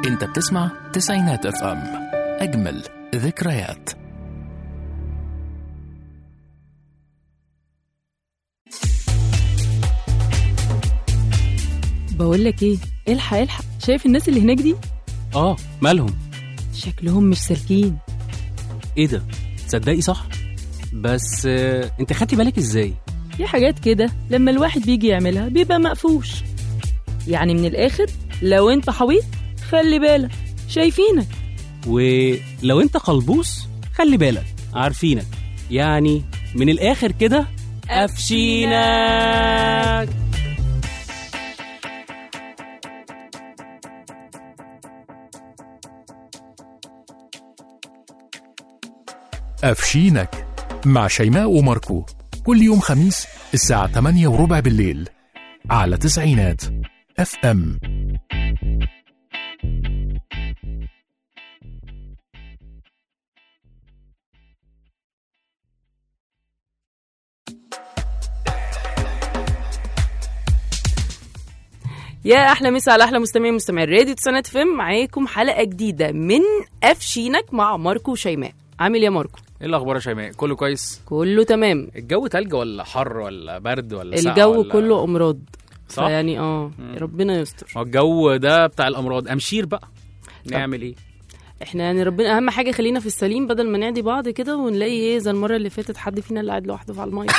انت بتسمع تسعينات اف ام اجمل ذكريات بقول لك ايه الحق الحق شايف الناس اللي هناك دي اه مالهم شكلهم مش سالكين ايه ده تصدقي صح بس آه، انت خدتي بالك ازاي في حاجات كده لما الواحد بيجي يعملها بيبقى مقفوش يعني من الاخر لو انت حويط خلي بالك شايفينك ولو انت قلبوس خلي بالك عارفينك يعني من الاخر كده قفشينك أفشينك مع شيماء وماركو كل يوم خميس الساعة 8 وربع بالليل على تسعينات اف ام يا احلى مسا على احلى مستمعين مستمعين راديو تسعينات فيلم معاكم حلقه جديده من افشينك مع ماركو وشيماء عامل إيه يا ماركو ايه الاخبار يا شيماء كله كويس كله تمام الجو تلج ولا حر ولا برد ولا ساقع الجو ولا... كله امراض صح يعني اه ربنا يستر ما هو الجو ده بتاع الامراض امشير بقى نعمل ايه احنا يعني ربنا اهم حاجه خلينا في السليم بدل ما نعدي بعض كده ونلاقي ايه زي المره اللي فاتت حد فينا اللي قاعد لوحده على الميه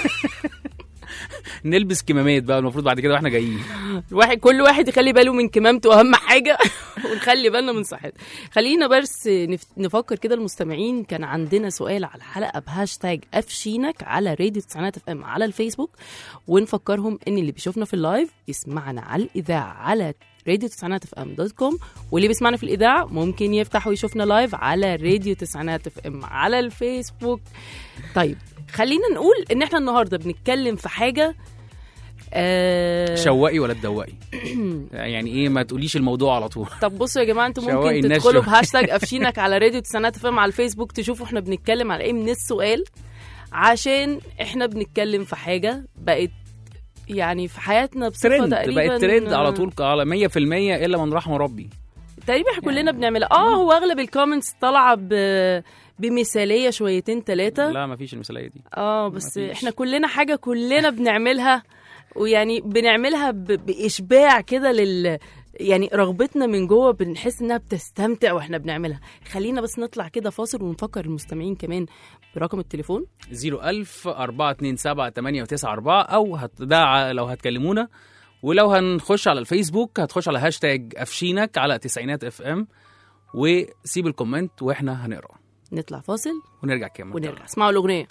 نلبس كمامات بقى المفروض بعد كده واحنا جايين الواحد كل واحد يخلي باله من كمامته اهم حاجه ونخلي بالنا من صحته خلينا بس نف- نفكر كده المستمعين كان عندنا سؤال على الحلقه بهاشتاج افشينك على راديو تسعينات اف ام على الفيسبوك ونفكرهم ان اللي بيشوفنا في اللايف يسمعنا على الاذاعه على راديو تسعينات اف ام دوت كوم واللي بيسمعنا في الاذاعه ممكن يفتح ويشوفنا لايف على راديو تسعينات اف ام على الفيسبوك طيب خلينا نقول ان احنا النهارده بنتكلم في حاجه آه شوقي ولا تدوقي يعني ايه ما تقوليش الموضوع على طول طب بصوا يا جماعه انتوا شوقي ممكن الناس تدخلوا شوقي. بهاشتاج افشينك على راديو تسعينات فم على الفيسبوك تشوفوا احنا بنتكلم على ايه من السؤال عشان احنا بنتكلم في حاجه بقت يعني في حياتنا بصفه ترند تقريبا بقت ترند على طول على 100% الا من رحم ربي تقريبا احنا كلنا بنعملها اه هو اغلب الكومنتس طالعه ب بمثاليه شويتين ثلاثه لا ما فيش المثاليه دي اه بس مفيش. احنا كلنا حاجه كلنا بنعملها ويعني بنعملها ب... باشباع كده لل يعني رغبتنا من جوه بنحس انها بتستمتع واحنا بنعملها خلينا بس نطلع كده فاصل ونفكر المستمعين كمان برقم التليفون 01000 427 894 او هت... ده ع- لو هتكلمونا ولو هنخش على الفيسبوك هتخش على هاشتاج افشينك على تسعينات اف ام وسيب الكومنت واحنا هنقرا نطلع فاصل ونرجع كمان ونرجع اسمعوا الاغنيه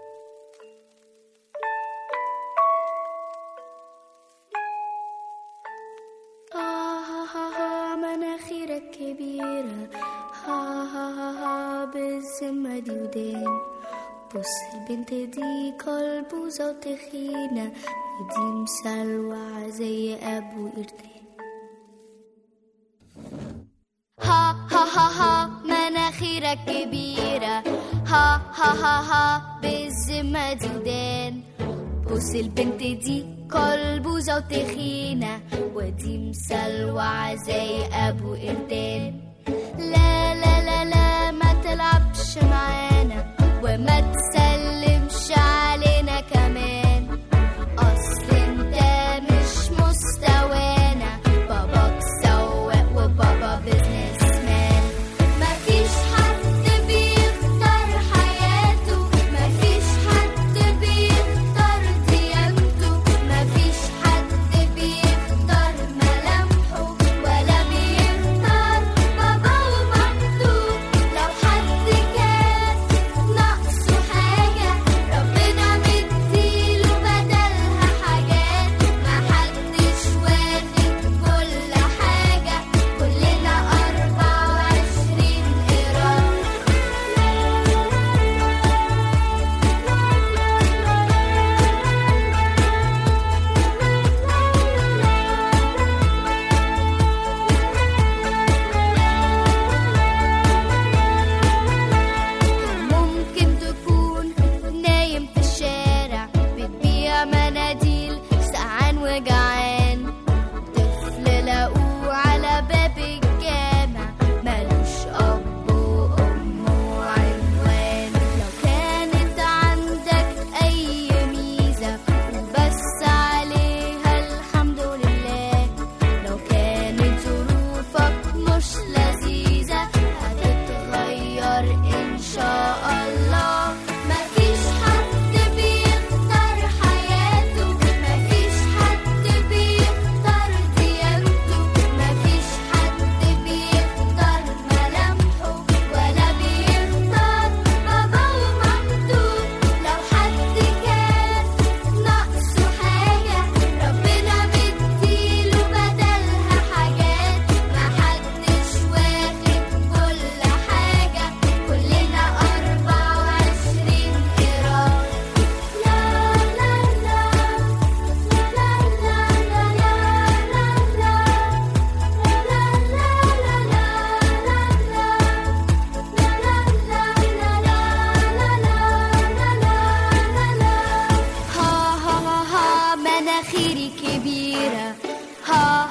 آه ها ها ها مناخيرك كبيرة ها ها ها ها بالذمة دي ودين بص البنت دي قلبوزة وتخينة ودي مسلوعة زي أبو قردان ها ها ها ها مناخيرك كبيرة ها ها ها ها بالذمة دي ودان بص البنت دي قلبوزة وتخينة ودي مسلوعة زي أبو قردان لا لا لا لا ما تلعبش معانا وما تسلمش علينا كمان أصل انت مش مستوانا باباك سواق وبابا بيزنس مان مفيش حد بيختار حياته مفيش حد بيختار ديانته مفيش حد بيختار ملامحه ولا بيختار بابا ومامته لو حد كان ناقصه حاجة ربنا مديله بدلها حاجات محدش واخد كل حاجة كلنا أربعة وعشرين قرار ممكن تكون نايم في الشارع بتبيع مناديل سقعان وجعان طفل لقوه على باب الجامع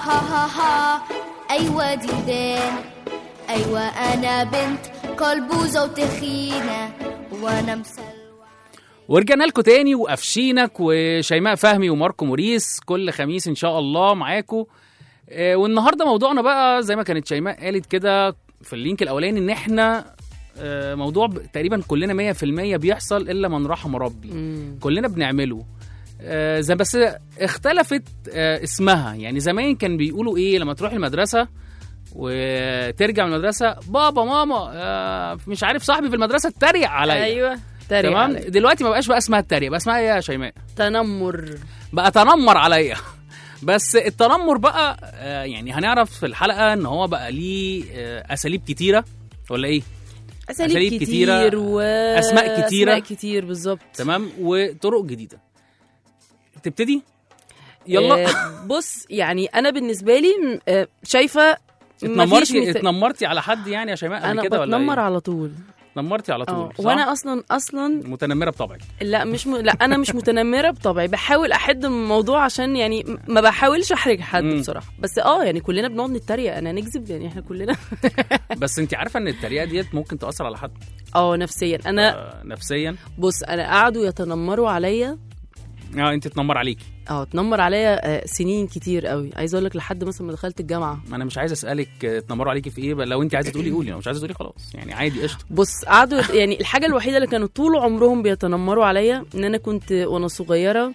ها ها ها أيوة ديدان أيوة أنا بنت قلبوزة وتخينة وأنا مسلوة ورجعنا لكم تاني وقفشينك وشيماء فهمي وماركو موريس كل خميس ان شاء الله معاكم آه، والنهارده موضوعنا بقى زي ما كانت شيماء قالت كده في اللينك الاولاني ان احنا آه، موضوع ب- تقريبا كلنا 100% بيحصل الا من رحم ربي مم. كلنا بنعمله آه، زي بس اختلفت آه، اسمها يعني زمان كان بيقولوا ايه لما تروح المدرسه وترجع من المدرسه بابا ماما آه، مش عارف صاحبي في المدرسه اتريق عليا ايوه تريق تمام عليا. دلوقتي ما بقاش بقى اسمها التريق بقى اسمها ايه يا شيماء تنمر بقى تنمر عليا بس التنمر بقى آه، يعني هنعرف في الحلقه ان هو بقى ليه آه، اساليب كتيره ولا ايه اساليب, أساليب كتير, كتيرة، و أسماء كتيرة. اسماء كتير بالظبط تمام وطرق جديده تبتدي يلا آه، بص يعني انا بالنسبه لي م- آه، شايفه مفيش اتنمرتي مثال. اتنمرتي على حد يعني يا شيماء قبل انا كده ولا بتنمر ايه؟ على طول اتنمرتي على اه طول وانا صح؟ اصلا اصلا متنمره بطبعك لا مش م... لا انا مش متنمره بطبعي بحاول احد من الموضوع عشان يعني م- ما بحاولش احرج حد مم. بصراحه بس اه يعني كلنا بنقعد نتريق انا نكذب يعني احنا كلنا بس انت عارفه ان التريقه ديت ممكن تاثر على حد اه نفسيا انا آه، نفسيا بص انا قعدوا يتنمروا عليا اه انت تنمر عليكي اه اتنمر عليا آه، سنين كتير قوي عايزه اقول لك لحد مثلا ما دخلت الجامعه ما انا مش عايز اسالك آه، اتنمروا عليكي في ايه بل لو انت عايزه تقولي قولي لو مش عايزه تقولي خلاص يعني عادي قشطه بص قعدوا يت- يعني الحاجه الوحيده اللي كانوا طول عمرهم بيتنمروا عليا ان انا كنت وانا صغيره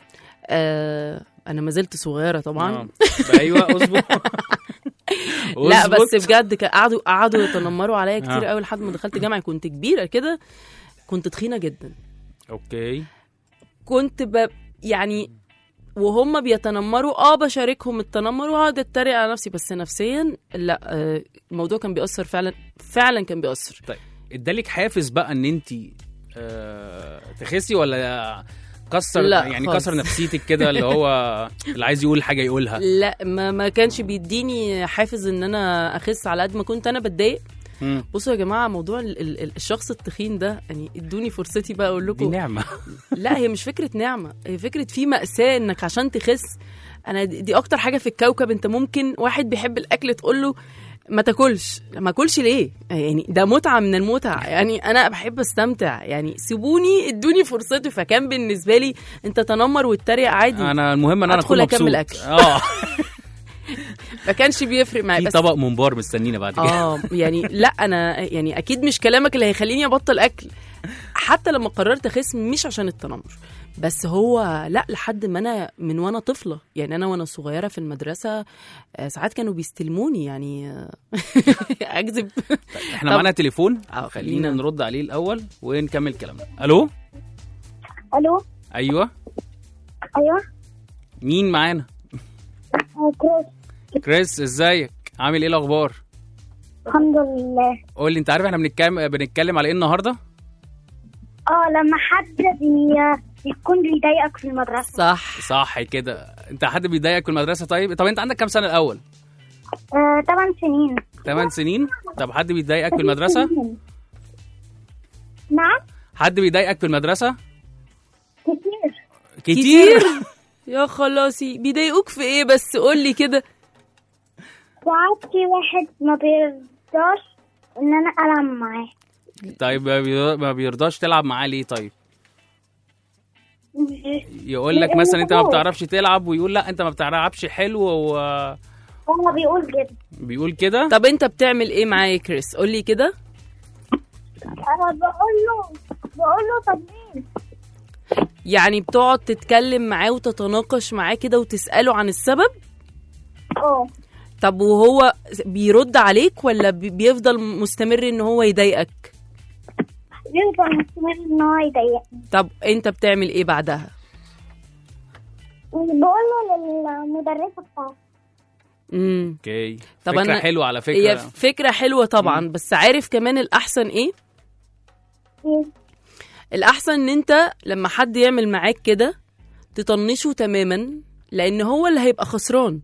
آه انا ما زلت صغيره طبعا آه. ايوه اظبط لا اظبط. بس بجد كان- قعدوا قعدوا يتنمروا عليا كتير آه. قوي لحد ما دخلت جامعه كنت كبيره كده كنت تخينه جدا اوكي كنت ب يعني وهم بيتنمروا اه بشاركهم التنمر واقعد اتريق على نفسي بس نفسيا لا آه، الموضوع كان بيأثر فعلا فعلا كان بيأثر طيب ادالك حافز بقى ان انت آه تخسي ولا كسر لا يعني خالص. كسر نفسيتك كده اللي هو اللي عايز يقول حاجه يقولها لا ما ما كانش بيديني حافز ان انا اخس على قد ما كنت انا بتضايق مم. بصوا يا جماعه موضوع ال- ال- ال- الشخص التخين ده يعني ادوني فرصتي بقى اقول دي لكم نعمه لا هي مش فكره نعمه هي فكره في مأساة انك عشان تخس انا دي دي اكتر حاجه في الكوكب انت ممكن واحد بيحب الاكل تقول له ما تاكلش ما اكلش ليه يعني ده متعه من المتع يعني انا بحب استمتع يعني سيبوني ادوني فرصتي فكان بالنسبه لي انت تنمر واتريق عادي انا المهم ان انا أدخل اكون أكمل مبسوط أكل. اه ما كانش بيفرق معايا في بس طبق ممبار مستنينا بعد كده اه يعني لا انا يعني اكيد مش كلامك اللي هيخليني ابطل اكل حتى لما قررت اخس مش عشان التنمر بس هو لا لحد ما انا من وانا طفله يعني انا وانا صغيره في المدرسه آه، ساعات كانوا بيستلموني يعني آه، اكذب احنا طب- معانا تليفون اه خلينا نرد عليه الاول ونكمل كلامنا الو الو ايوه ايوه مين معانا آه، كريس كريس ازيك عامل ايه الاخبار الحمد لله قول لي انت عارف احنا بنتكلم بنتكلم على ايه النهارده اه لما حد بي... بيكون بيضايقك في المدرسه صح صح كده انت حد بيضايقك في المدرسه طيب طب انت عندك كام سنه الاول آه، 8 سنين 8 سنين طب حد بيضايقك في المدرسه نعم حد بيضايقك في المدرسه كتير كتير يا خلاصي بيضايقوك في ايه بس قول لي كده ساعات في واحد ما بيرضاش ان انا العب معاه طيب ما بي- ما بيرضاش تلعب معاه ليه طيب يقول لك مثلا انت ما بتعرفش تلعب ويقول لا انت ما بتلعبش حلو هو بيقول كده وبيقول كده طب انت بتعمل ايه معايا يا كريس قول لي كده انا بقول له بقول له طب مين يعني بتقعد تتكلم معاه وتتناقش معاه كده وتساله عن السبب اه طب وهو بيرد عليك ولا بي- بيفضل مستمر ان هو يضايقك يفضل مستمر ان هو يضايقني طب انت بتعمل ايه بعدها بقول له للمدرسه بتاعتي امم اوكي طب فكره أنا- حلوه على فكره هي فكره حلوه طبعا بس عارف كمان الاحسن ايه إيه؟ الاحسن ان انت لما حد يعمل معاك كده تطنشه تماما لان هو اللي هيبقى خسران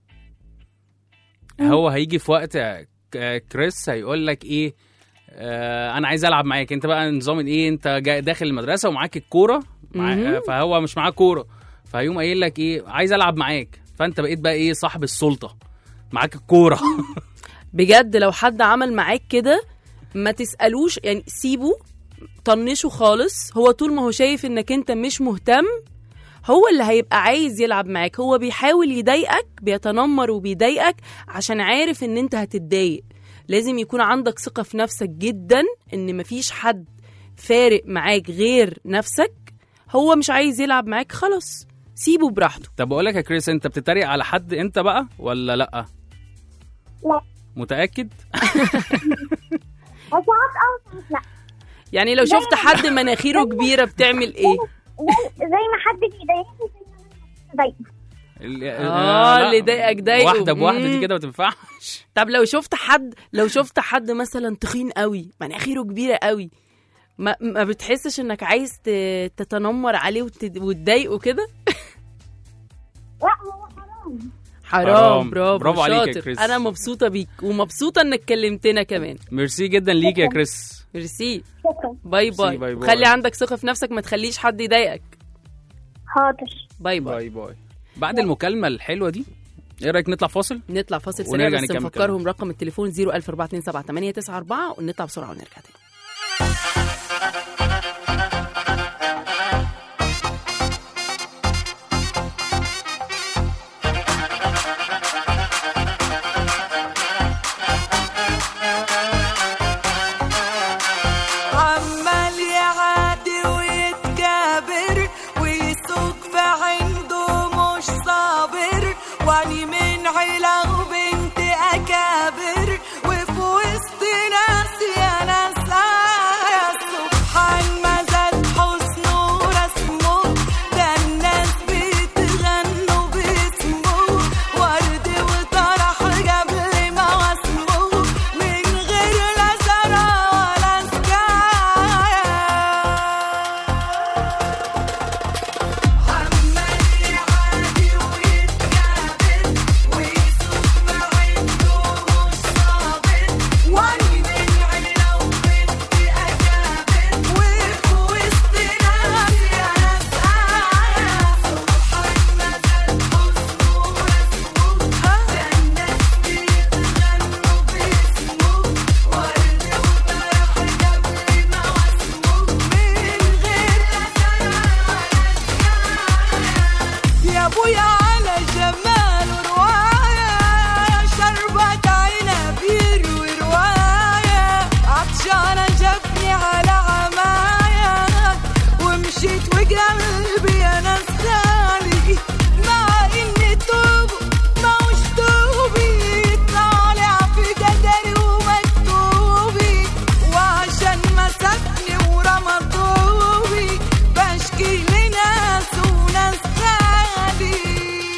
هو هيجي في وقت ك- كريس هيقول لك ايه آه انا عايز العب معاك انت بقى نظام ايه انت جاي داخل المدرسه ومعاك الكوره مع... مهم. آه، فهو مش معاه كوره فهيقوم قايل لك ايه عايز العب معاك فانت بقيت بقى ايه صاحب السلطه معاك الكوره بجد لو حد عمل معاك كده ما تسألوش يعني سيبه طنشه خالص هو طول ما هو شايف انك انت مش مهتم هو اللي هيبقى عايز يلعب معاك هو بيحاول يضايقك بيتنمر وبيضايقك عشان عارف ان انت هتتضايق لازم يكون عندك ثقة في نفسك جدا ان مفيش حد فارق معاك غير نفسك هو مش عايز يلعب معاك خلاص سيبه براحته طب بقول لك يا كريس انت بتتريق على حد انت بقى ولا لا لا متاكد ساعات اه ساعات لا يعني لو شفت حد مناخيره كبيرة بتعمل ايه زي, زي ما حد بيضايقني زي ما انا بضايقه ال- اه لا. اللي ضايقك ضايقه واحده بواحده دي مم. كده ما تنفعش طب لو شفت حد لو شفت حد مثلا تخين قوي مناخيره كبيره قوي ما, ما بتحسش انك عايز ت- تتنمر عليه وت- وتضايقه كده لا هو حرام حرام, حرام. برافو, برافو عليك يا شاطر. كريس. انا مبسوطه بيك ومبسوطه انك كلمتنا كمان ميرسي جدا ليك يا كريس ميرسي شكرا باي باي, باي باي. خلي عندك ثقه في نفسك ما تخليش حد يضايقك حاضر باي باي باي باي بعد المكالمه الحلوه دي ايه رايك نطلع فاصل نطلع فاصل سريع ونرجع بس نكمل نفكرهم رقم التليفون 014278994 ونطلع بسرعه ونرجع تاني عمال يعادي ويتكابر ويسوق في عنده مش صابر واني من عيلة وبنت أكابر وفي وسط ناس يا ناس آية سبحان ما زاد حسنه ورسمه ده الناس بتغنوا باسمه ورد وطرح قبل ما واسمه من غير لا زرع ولا سكاية عمال يعادي ويتكابر ويسوق ما عنده مش صابر واني من عيلة وبنت أكابر وفي وسط ناس يا ناس آية سبحان ما زاد حسنه ورسمه ده الناس بيتغنوا باسمه ورد وطرح قبل ما واسمه من غير لا زرع ولا يا ابويا على جمال رواية شربت عنب يروي رواية عطشانة جابني على عماية ومشيت وقلبي انا خالي مع اني توب ما وش توبي طالع في قدري ومكتوبي وعشان مسكني ورمى طوبي بشكي لناس وناس غالي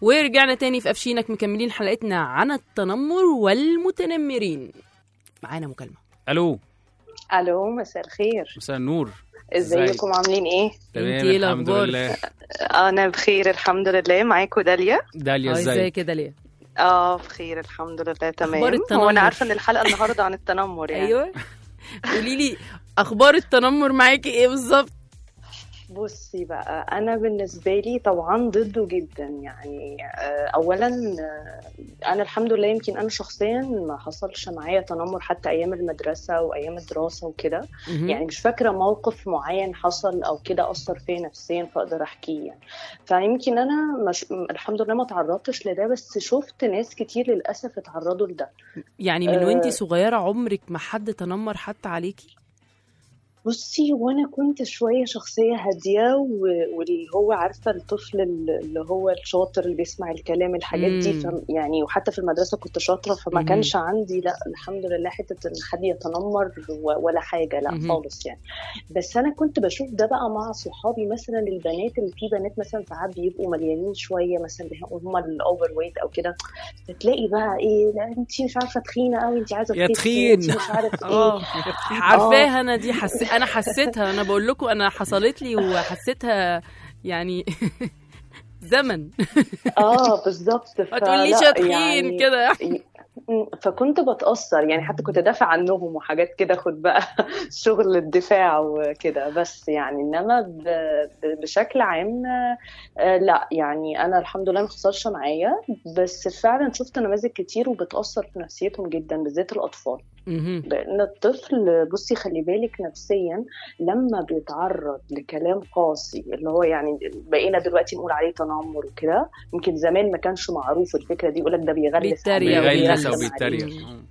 ورجعنا تاني في قفشينك مكملين حلقتنا عن التنمر والمتنمرين معانا مكالمه الو الو مساء الخير مساء النور ازيك؟ ازيكم عاملين ايه تمام انتي ايه الحمد الأخبار؟ لله انا بخير الحمد لله معاكم داليا داليا اه ازاي ازيك كده ليه اه بخير الحمد لله تمام أخبار التنمر؟ هو انا عارفه ان الحلقه النهارده عن التنمر يعني ايوه قولي لي اخبار التنمر معاكي ايه بالظبط بصي بقى انا بالنسبه لي طبعا ضده جدا يعني آه، اولا آه، انا الحمد لله يمكن انا شخصيا ما حصلش معايا تنمر حتى ايام المدرسه وايام الدراسه وكده مهم. يعني مش فاكره موقف معين حصل او كده اثر فيا نفسيا فاقدر احكيه يعني فيمكن انا مش الحمد لله ما تعرضتش لده بس شفت ناس كتير للاسف اتعرضوا لده يعني من آه. وانتي صغيره عمرك ما حد تنمر حتى عليكي بصي وانا كنت شويه شخصيه هاديه و- واللي هو عارفه الطفل اللي هو الشاطر اللي بيسمع الكلام الحاجات دي مم. ف يعني وحتى في المدرسه كنت شاطره فما مهم. كانش عندي لا الحمد لله حته ان حد يتنمر و- ولا حاجه لا مهم. خالص يعني بس انا كنت بشوف ده بقى مع صحابي مثلا البنات اللي في بنات مثلا ساعات بيبقوا مليانين شويه مثلا هم الاوفر ويت او كده فتلاقي بقى ايه لا انت مش عارفه تخينه قوي انت عايزه يا تخسي، تخين. انت مش عارف ايه اه عارفاها انا دي حس... انا حسيتها انا بقول لكم انا حصلت لي وحسيتها يعني زمن اه بالظبط ما تقوليش فلا يا تخين يعني- كده م- فكنت بتأثر يعني حتى كنت دافع عنهم وحاجات كده خد بقى شغل الدفاع وكده بس يعني انما ب- ب- بشكل عام آه، لا يعني انا الحمد لله ما حصلش معايا بس فعلا شفت نماذج كتير وبتأثر في نفسيتهم جدا بالذات الأطفال مهم. لأن الطفل بصي خلي بالك نفسيا لما بيتعرض لكلام قاسي اللي هو يعني بقينا دلوقتي نقول عليه تنمر وكده يمكن زمان ما كانش معروف الفكرة دي يقول لك ده بيغلس بيتريق عليه، بيغلس بيرخم او بيتريق عليه. عليه.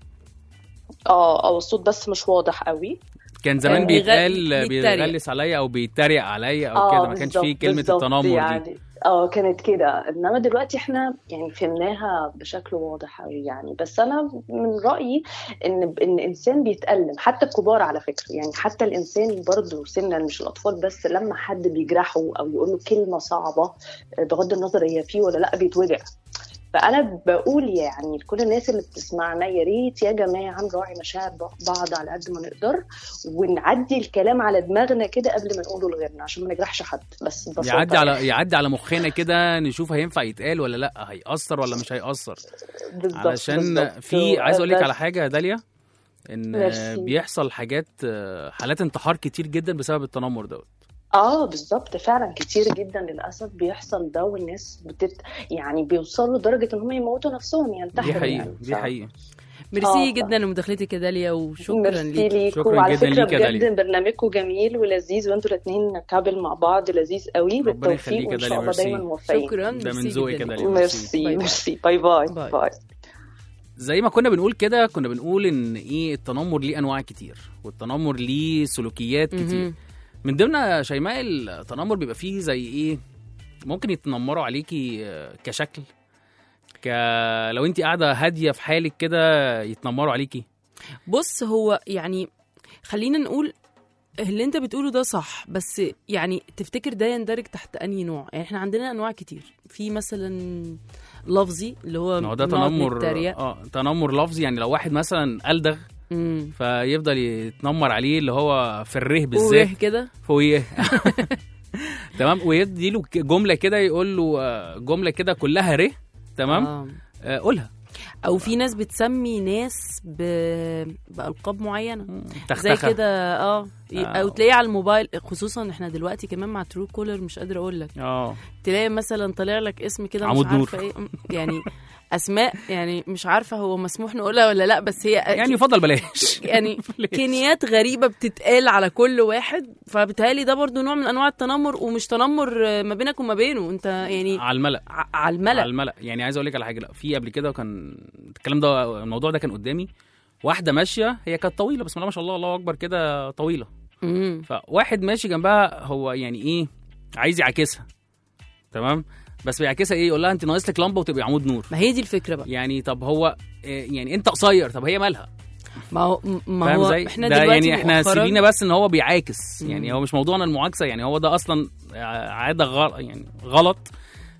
اه اه الصوت بس مش واضح قوي كان زمان كان بيغ- بيتقال بيتريق. بيغلس عليا او بيتريق عليا او اه كده ما كانش بالظبط- فيه كلمه بالظبط التنمر دي يعني اه كانت كده انما دلوقتي احنا يعني فهمناها بشكل واضح قوي يعني بس انا من رايي ان ان الانسان بيتالم حتى الكبار على فكره يعني حتى الانسان برضه سنا مش الاطفال بس لما حد بيجرحه او يقول له كلمه صعبه بغض النظر هي فيه ولا لا بيتوجع فانا بقول يعني لكل الناس اللي بتسمعنا يا ريت يا جماعه نراعي مشاعر بعض على قد ما نقدر ونعدي الكلام على دماغنا كده قبل ما نقوله لغيرنا عشان ما نجرحش حد بس ببساطة يعدي يعني. على يعدي على مخنا كده نشوف هينفع يتقال ولا لا هيأثر ولا مش هيأثر بالظبط علشان بالظبط. في عايز اقول لك بس- على حاجه يا داليا ان ميرسي. بيحصل حاجات حالات انتحار كتير جدا بسبب التنمر دوت اه بالظبط فعلا كتير جدا للاسف بيحصل ده والناس بتت يعني بيوصلوا لدرجه ان هم يموتوا نفسهم ينتحروا دي حقيقه يعني. دي حقيقه ميرسي آه. جدا لمداخلتك يا داليا وشكرا ميرسي ليك ليكوا شكراً وعلى جداً فكره ليك يا داليا. بجد برنامجكم جميل ولذيذ وانتوا الاثنين كابل مع بعض لذيذ قوي ربنا بالتوفيق يخليك يا وان شاء داليا، الله ميرسي. دايما موفقين شكرا ده من ميرسي ذوقك جداً يا ليك. داليا. ميرسي باي باي. ميرسي باي باي باي. باي زي ما كنا بنقول كده كنا بنقول ان ايه التنمر ليه انواع كتير والتنمر ليه سلوكيات كتير مهم. من ضمن شيماء التنمر بيبقى فيه زي ايه ممكن يتنمروا عليكي آه، كشكل ك لو انت قاعده هاديه في حالك كده يتنمروا عليكي بص هو يعني خلينا نقول اللي انت بتقوله ده صح بس يعني تفتكر ده يندرج تحت انهي نوع يعني احنا عندنا انواع كتير في مثلا لفظي اللي هو ما هو ده بنقعد تنمر نتريق. اه تنمر لفظي يعني لو واحد مثلا ألدغ مم. فيفضل يتنمر عليه اللي هو في الره بالذات ويه كده فويه تمام ويدي له جمله كده يقول له آه، جمله كده كلها ره تمام آه. آه، قولها او في ناس بتسمي ناس ب... بالقاب معينه زي تختخه كده اه آه. او تلاقيه على الموبايل خصوصا احنا دلوقتي كمان مع ترو كولر مش قادره اقول لك اه تلاقي مثلا طالع لك اسم كده مش عمود نور. عارفه ايه يعني اسماء يعني مش عارفه هو مسموح نقولها ولا لا بس هي يعني يفضل بلاش يعني بلاش. كينيات غريبه بتتقال على كل واحد فبالتالي ده برضو نوع من انواع التنمر ومش تنمر آه، ما بينك وما بينه انت يعني على الملأ ع- على الملأ على الملأ يعني عايز اقول لك على حاجه لا في قبل كده كان الكلام ده الموضوع ده كان قدامي واحده ماشيه هي كانت طويله بسم الله ما شاء الله الله اكبر كده طويله مم. فواحد ماشي جنبها هو يعني ايه عايز يعاكسها تمام بس بيعاكسها ايه يقول لها انت ناقص لك لمبه وتبقي عمود نور ما هي دي الفكره بقى يعني طب هو إيه يعني انت قصير طب هي مالها ما هو ما فاهم هو ازاي احنا ده دلوقتي يعني احنا مؤخراً- سيبينا بس ان هو بيعاكس مم. يعني هو مش موضوعنا المعاكسه يعني هو ده اصلا عاده غلط يعني غلط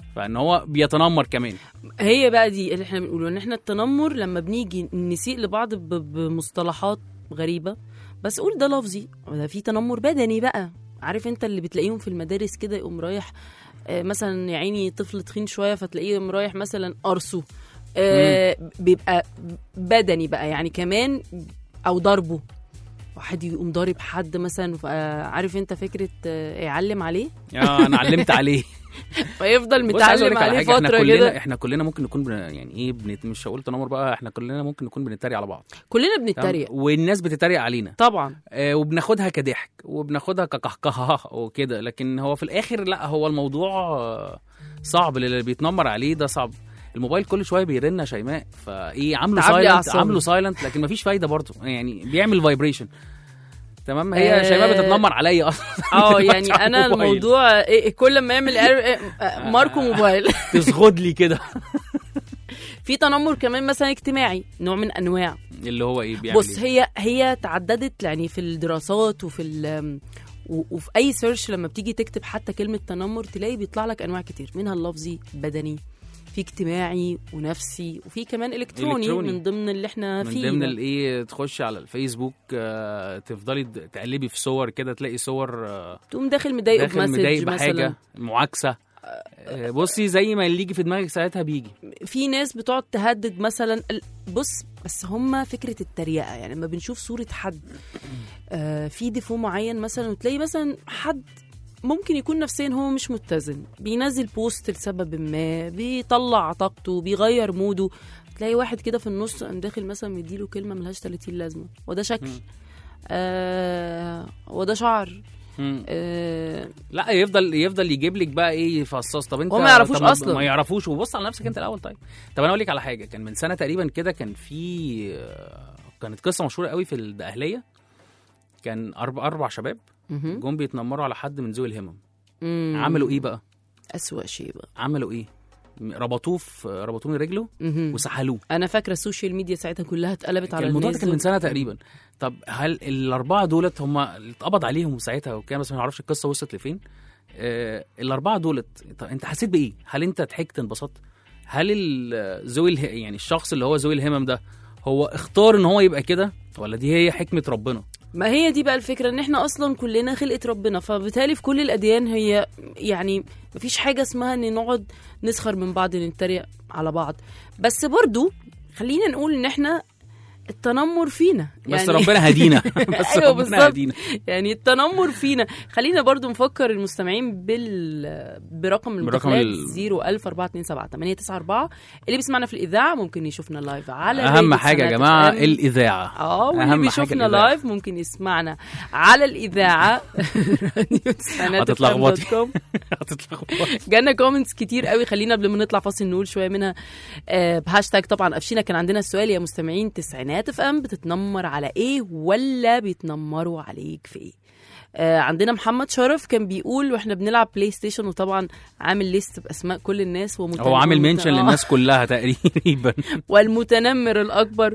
فان هو بيتنمر كمان هي بقى دي اللي احنا بنقوله ان احنا التنمر لما بنيجي نسيء لبعض ب- بمصطلحات غريبه بس قول ده لفظي ده في تنمر بدني بقى عارف انت اللي بتلاقيهم في المدارس كده يقوم رايح آه، مثلا يا عيني طفل تخين شويه فتلاقيه يقوم رايح مثلا قرصه آه، بيبقى بدني بقى يعني كمان او ضربه واحد يقوم ضارب حد مثلا آه، عارف انت فكره آه، يعلم عليه آه انا علمت عليه فيفضل بص عايز أقول متعلم لك على عليه حاجة، احنا فتره كلنا كده احنا كلنا ممكن نكون بن... يعني ايه بنت... مش هقول تنمر بقى احنا كلنا ممكن نكون بنتريق على بعض كلنا تمام؟ بنتريق والناس بتتريق علينا طبعا آه وبناخدها كضحك وبناخدها كقهقهه وكده لكن هو في الاخر لا هو الموضوع آه، صعب اللي بيتنمر عليه ده صعب الموبايل كل شويه بيرن يا شيماء فايه عامله تعب لي سايلنت أعصابي. عامله سايلنت لكن مفيش فايده برضه يعني بيعمل فايبريشن تمام هي آه، شيماء بتتنمر عليا اصلا اه دلوقتي يعني على انا الموبايل. الموضوع إيه كل ما يعمل إير- إيه، آه، ماركو موبايل تسغد لي كده في تنمر كمان مثلا اجتماعي نوع من انواع اللي هو ايه بيعمل بص إيه؟ هي هي تعددت يعني في الدراسات وفي ال و- وفي اي سيرش لما بتيجي تكتب حتى كلمه تنمر تلاقي بيطلع لك انواع كتير منها اللفظي بدني في اجتماعي ونفسي وفي كمان الكتروني, إلكتروني. من ضمن اللي احنا من فيه ضمن ده. الايه تخش على الفيسبوك آه، تفضلي د- تقلبي في صور كده تلاقي صور آه، تقوم داخل مضايقه داخل مضايق بمسج بحاجه مثلا معاكسه آه، بصي زي ما اللي يجي في دماغك ساعتها بيجي في ناس بتقعد تهدد مثلا ال- بص بس هم فكره التريقه يعني لما بنشوف صوره حد آه في ديفو معين مثلا وتلاقي مثلا حد ممكن يكون نفسيا هو مش متزن بينزل بوست لسبب ما بيطلع طاقته بيغير موده تلاقي واحد كده في النص قام داخل مثلا مديله كلمه ملهاش 30 لازمه وده شكل آه وده شعر مم. آه لا يفضل يفضل يجيب لك بقى ايه يفصص طب انت هو ما يعرفوش طب ما- أصلاً. ما يعرفوش وبص على نفسك انت الاول طيب طب انا اقول لك على حاجه كان من سنه تقريبا كده كان في آه، كانت قصه مشهوره قوي في الدقهليه كان اربع اربع شباب مهم. جم بيتنمروا على حد من ذوي الهمم مم. عملوا ايه بقى اسوأ شيء بقى عملوا ايه ربطوه في ربطوه من رجله مهم. وسحلوه انا فاكره السوشيال ميديا ساعتها كلها اتقلبت كان على الموضوع ده الناس كان من دول. سنه تقريبا طب هل الاربعه دولت هم اللي اتقبض عليهم ساعتها وكان بس ما نعرفش القصه وصلت لفين آه الاربعه دولت طب انت حسيت بايه هل انت ضحكت انبسطت هل ال- ذوي اله- يعني الشخص اللي هو ذوي الهمم ده هو اختار ان هو يبقى كده ولا دي هي حكمه ربنا ما هي دي بقى الفكره ان احنا اصلا كلنا خلقه ربنا فبالتالي في كل الاديان هي يعني مفيش حاجه اسمها ان نقعد نسخر من بعض نتريق على بعض بس برضو خلينا نقول ان احنا التنمر فينا بس ربنا هدينا بس أيوة ربنا بالظبط. هدينا يعني التنمر فينا خلينا برضو نفكر المستمعين بال برقم برقم المداخلات ال- 010427894 اللي بيسمعنا في الاذاعه ممكن يشوفنا لايف على اهم راديو حاجه يا سنة جماعه FM. الاذاعه اه واللي أهم حاجة بيشوفنا الإذاعة. لايف ممكن يسمعنا على الاذاعه راديو سنة هتتلخبطي. FM.com. هتتلخبط جانا كومنتس كتير قوي خلينا قبل ما نطلع فاصل نقول شويه منها آه بهاشتاج طبعا قفشينا كان عندنا السؤال يا مستمعين تسعينات اف ام بتتنمر على ايه ولا بيتنمروا عليك في ايه آه عندنا محمد شرف كان بيقول واحنا بنلعب بلاي ستيشن وطبعا عامل ليست باسماء كل الناس ومت... هو عامل ومت- منشن آه. للناس كلها تقريبا والمتنمر الاكبر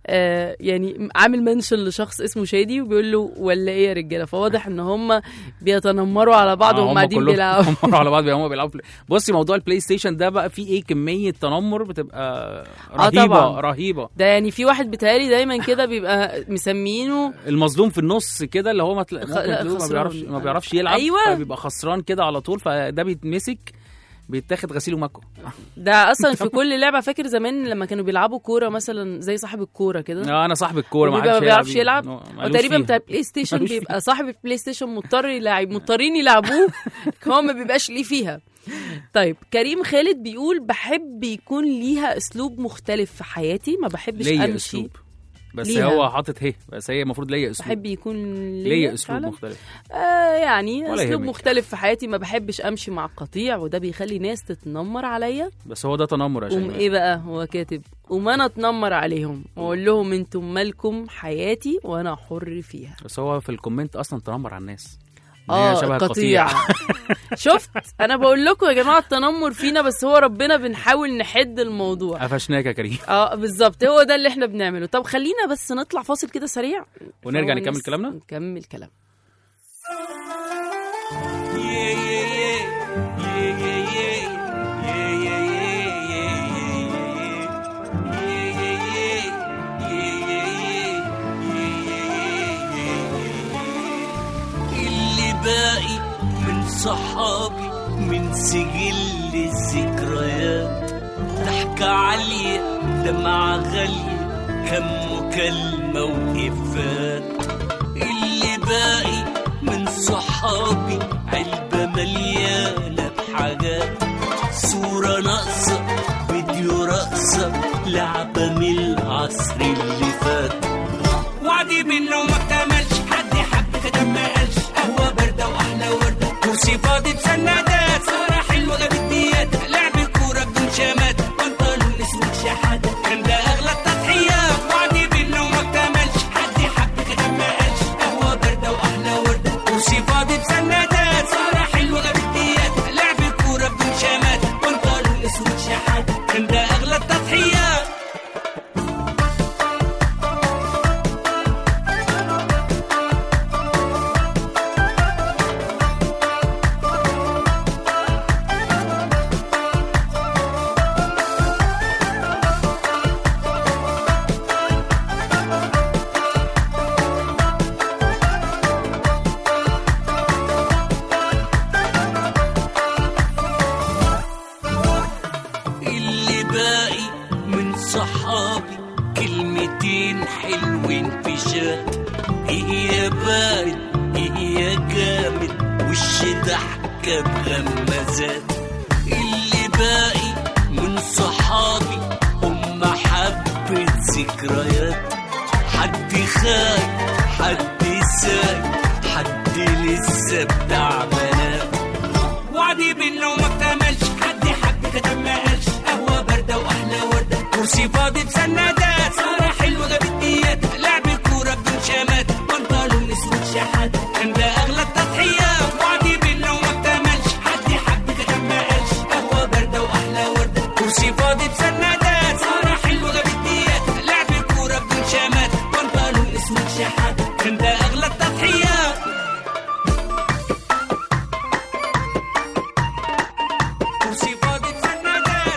آه يعني عامل منشن لشخص اسمه شادي وبيقول له ولا ايه يا رجاله فواضح ان هم بيتنمروا على بعض آه، وهم هم قاعدين كلهم بيلعبوا بيتنمروا على بعض هم بيلعبوا بلاي- بصي موضوع البلاي ستيشن ده بقى فيه ايه كميه تنمر بتبقى رهيبه طبعاً. رهيبه ده يعني في واحد بتهيألي دايما كده بيبقى مسمينه المظلوم في النص كده اللي هو ما تلا- خ- ممكن لا، تلاقيه ما خسران. بيعرفش ما بيعرفش يلعب أيوة. فبيبقى خسران كده على طول فده بيتمسك بيتاخد غسيل ومكوى ده اصلا في كل لعبه فاكر زمان لما كانوا بيلعبوا كوره مثلا زي صاحب الكوره كده اه انا صاحب الكوره ما وبيبقى عادش ما بيعرفش يلعب هو مالوش وتقريبا فيها. بتاع البلاي ستيشن مالوش بيبقى صاحب البلاي ستيشن مضطر يلعب مضطرين يلعبوه هو ما بيبقاش ليه فيها طيب كريم خالد بيقول بحب يكون ليها اسلوب مختلف في حياتي ما بحبش ليا امشي اسلوب بس ليها. هو حاطط هي بس هي المفروض ليا اسلوب بحب يكون ليا, ليا اسلوب فعلاً؟ مختلف آه يعني ولا اسلوب يهمك. مختلف في حياتي ما بحبش امشي مع القطيع وده بيخلي ناس تتنمر عليا بس هو ده تنمر يا قوم شيماء ايه بقى هو كاتب قوم انا اتنمر عليهم واقول لهم انتم مالكم حياتي وانا حر فيها بس هو في الكومنت اصلا تنمر على الناس إن هي اه شبه قطيع شفت انا بقول لكم يا جماعه التنمر فينا بس هو ربنا بنحاول نحد الموضوع قفشناك يا كريم اه بالظبط هو ده اللي احنا بنعمله طب خلينا بس نطلع فاصل كده سريع ونرجع هو نكمل نس- كلامنا نكمل كلام Yeah, yeah, yeah. Yeah, yeah, yeah. صحابي من سجل الذكريات ضحكة عالية دمعة غالية كم مكالمة وإفات اللي باقي من صحابي علبة مليانة بحاجات صورة ناقصة فيديو رقصة لعبة من العصر اللي فات وعدي منه ما اكتملش حد حب كده ما قالش قهوة باردة وأحلى وردة كرسي فاضي بسندات سهرة حلوة جابت ديات لعب كورة بدون شمات بنطلون اسود شحاتة كان ده أغلى التضحيات وعدي منه ما اكتملش حد حب كده ما قالش قهوة باردة وأحلى وردة كرسي فاضي بسندات سهرة حلوة جابت ديات لعب كورة بدون شمات بنطلون اسود شحاتة كان ده أغلى التضحيات اللي باقي من صحابي كلمتين حلوين في شات هي بارد هي جامد وش ضحكة بغمازات اللي باقي من صحابي هم حبة ذكريات حد خايف حد سايق حد لسه بتاع منام وعدي منه ما اكتملش حد حب كده ما قالش قهوة باردة وأحلى وردة كرسي فاضي بسندات سهرة حلوة جابت ديات لعب كورة بدون شمات بنطلون اسود شحات كان ده أغلى التضحيات وعدي منه ما اكتملش حد حب كده ما قالش قهوة باردة وأحلى وردة كرسي فاضي بسندات سهرة حلوة جابت ديات لعب كورة بدون شمات بنطلون اسود شحات كان ده أغلى التضحيات كرسي فاضي بسندات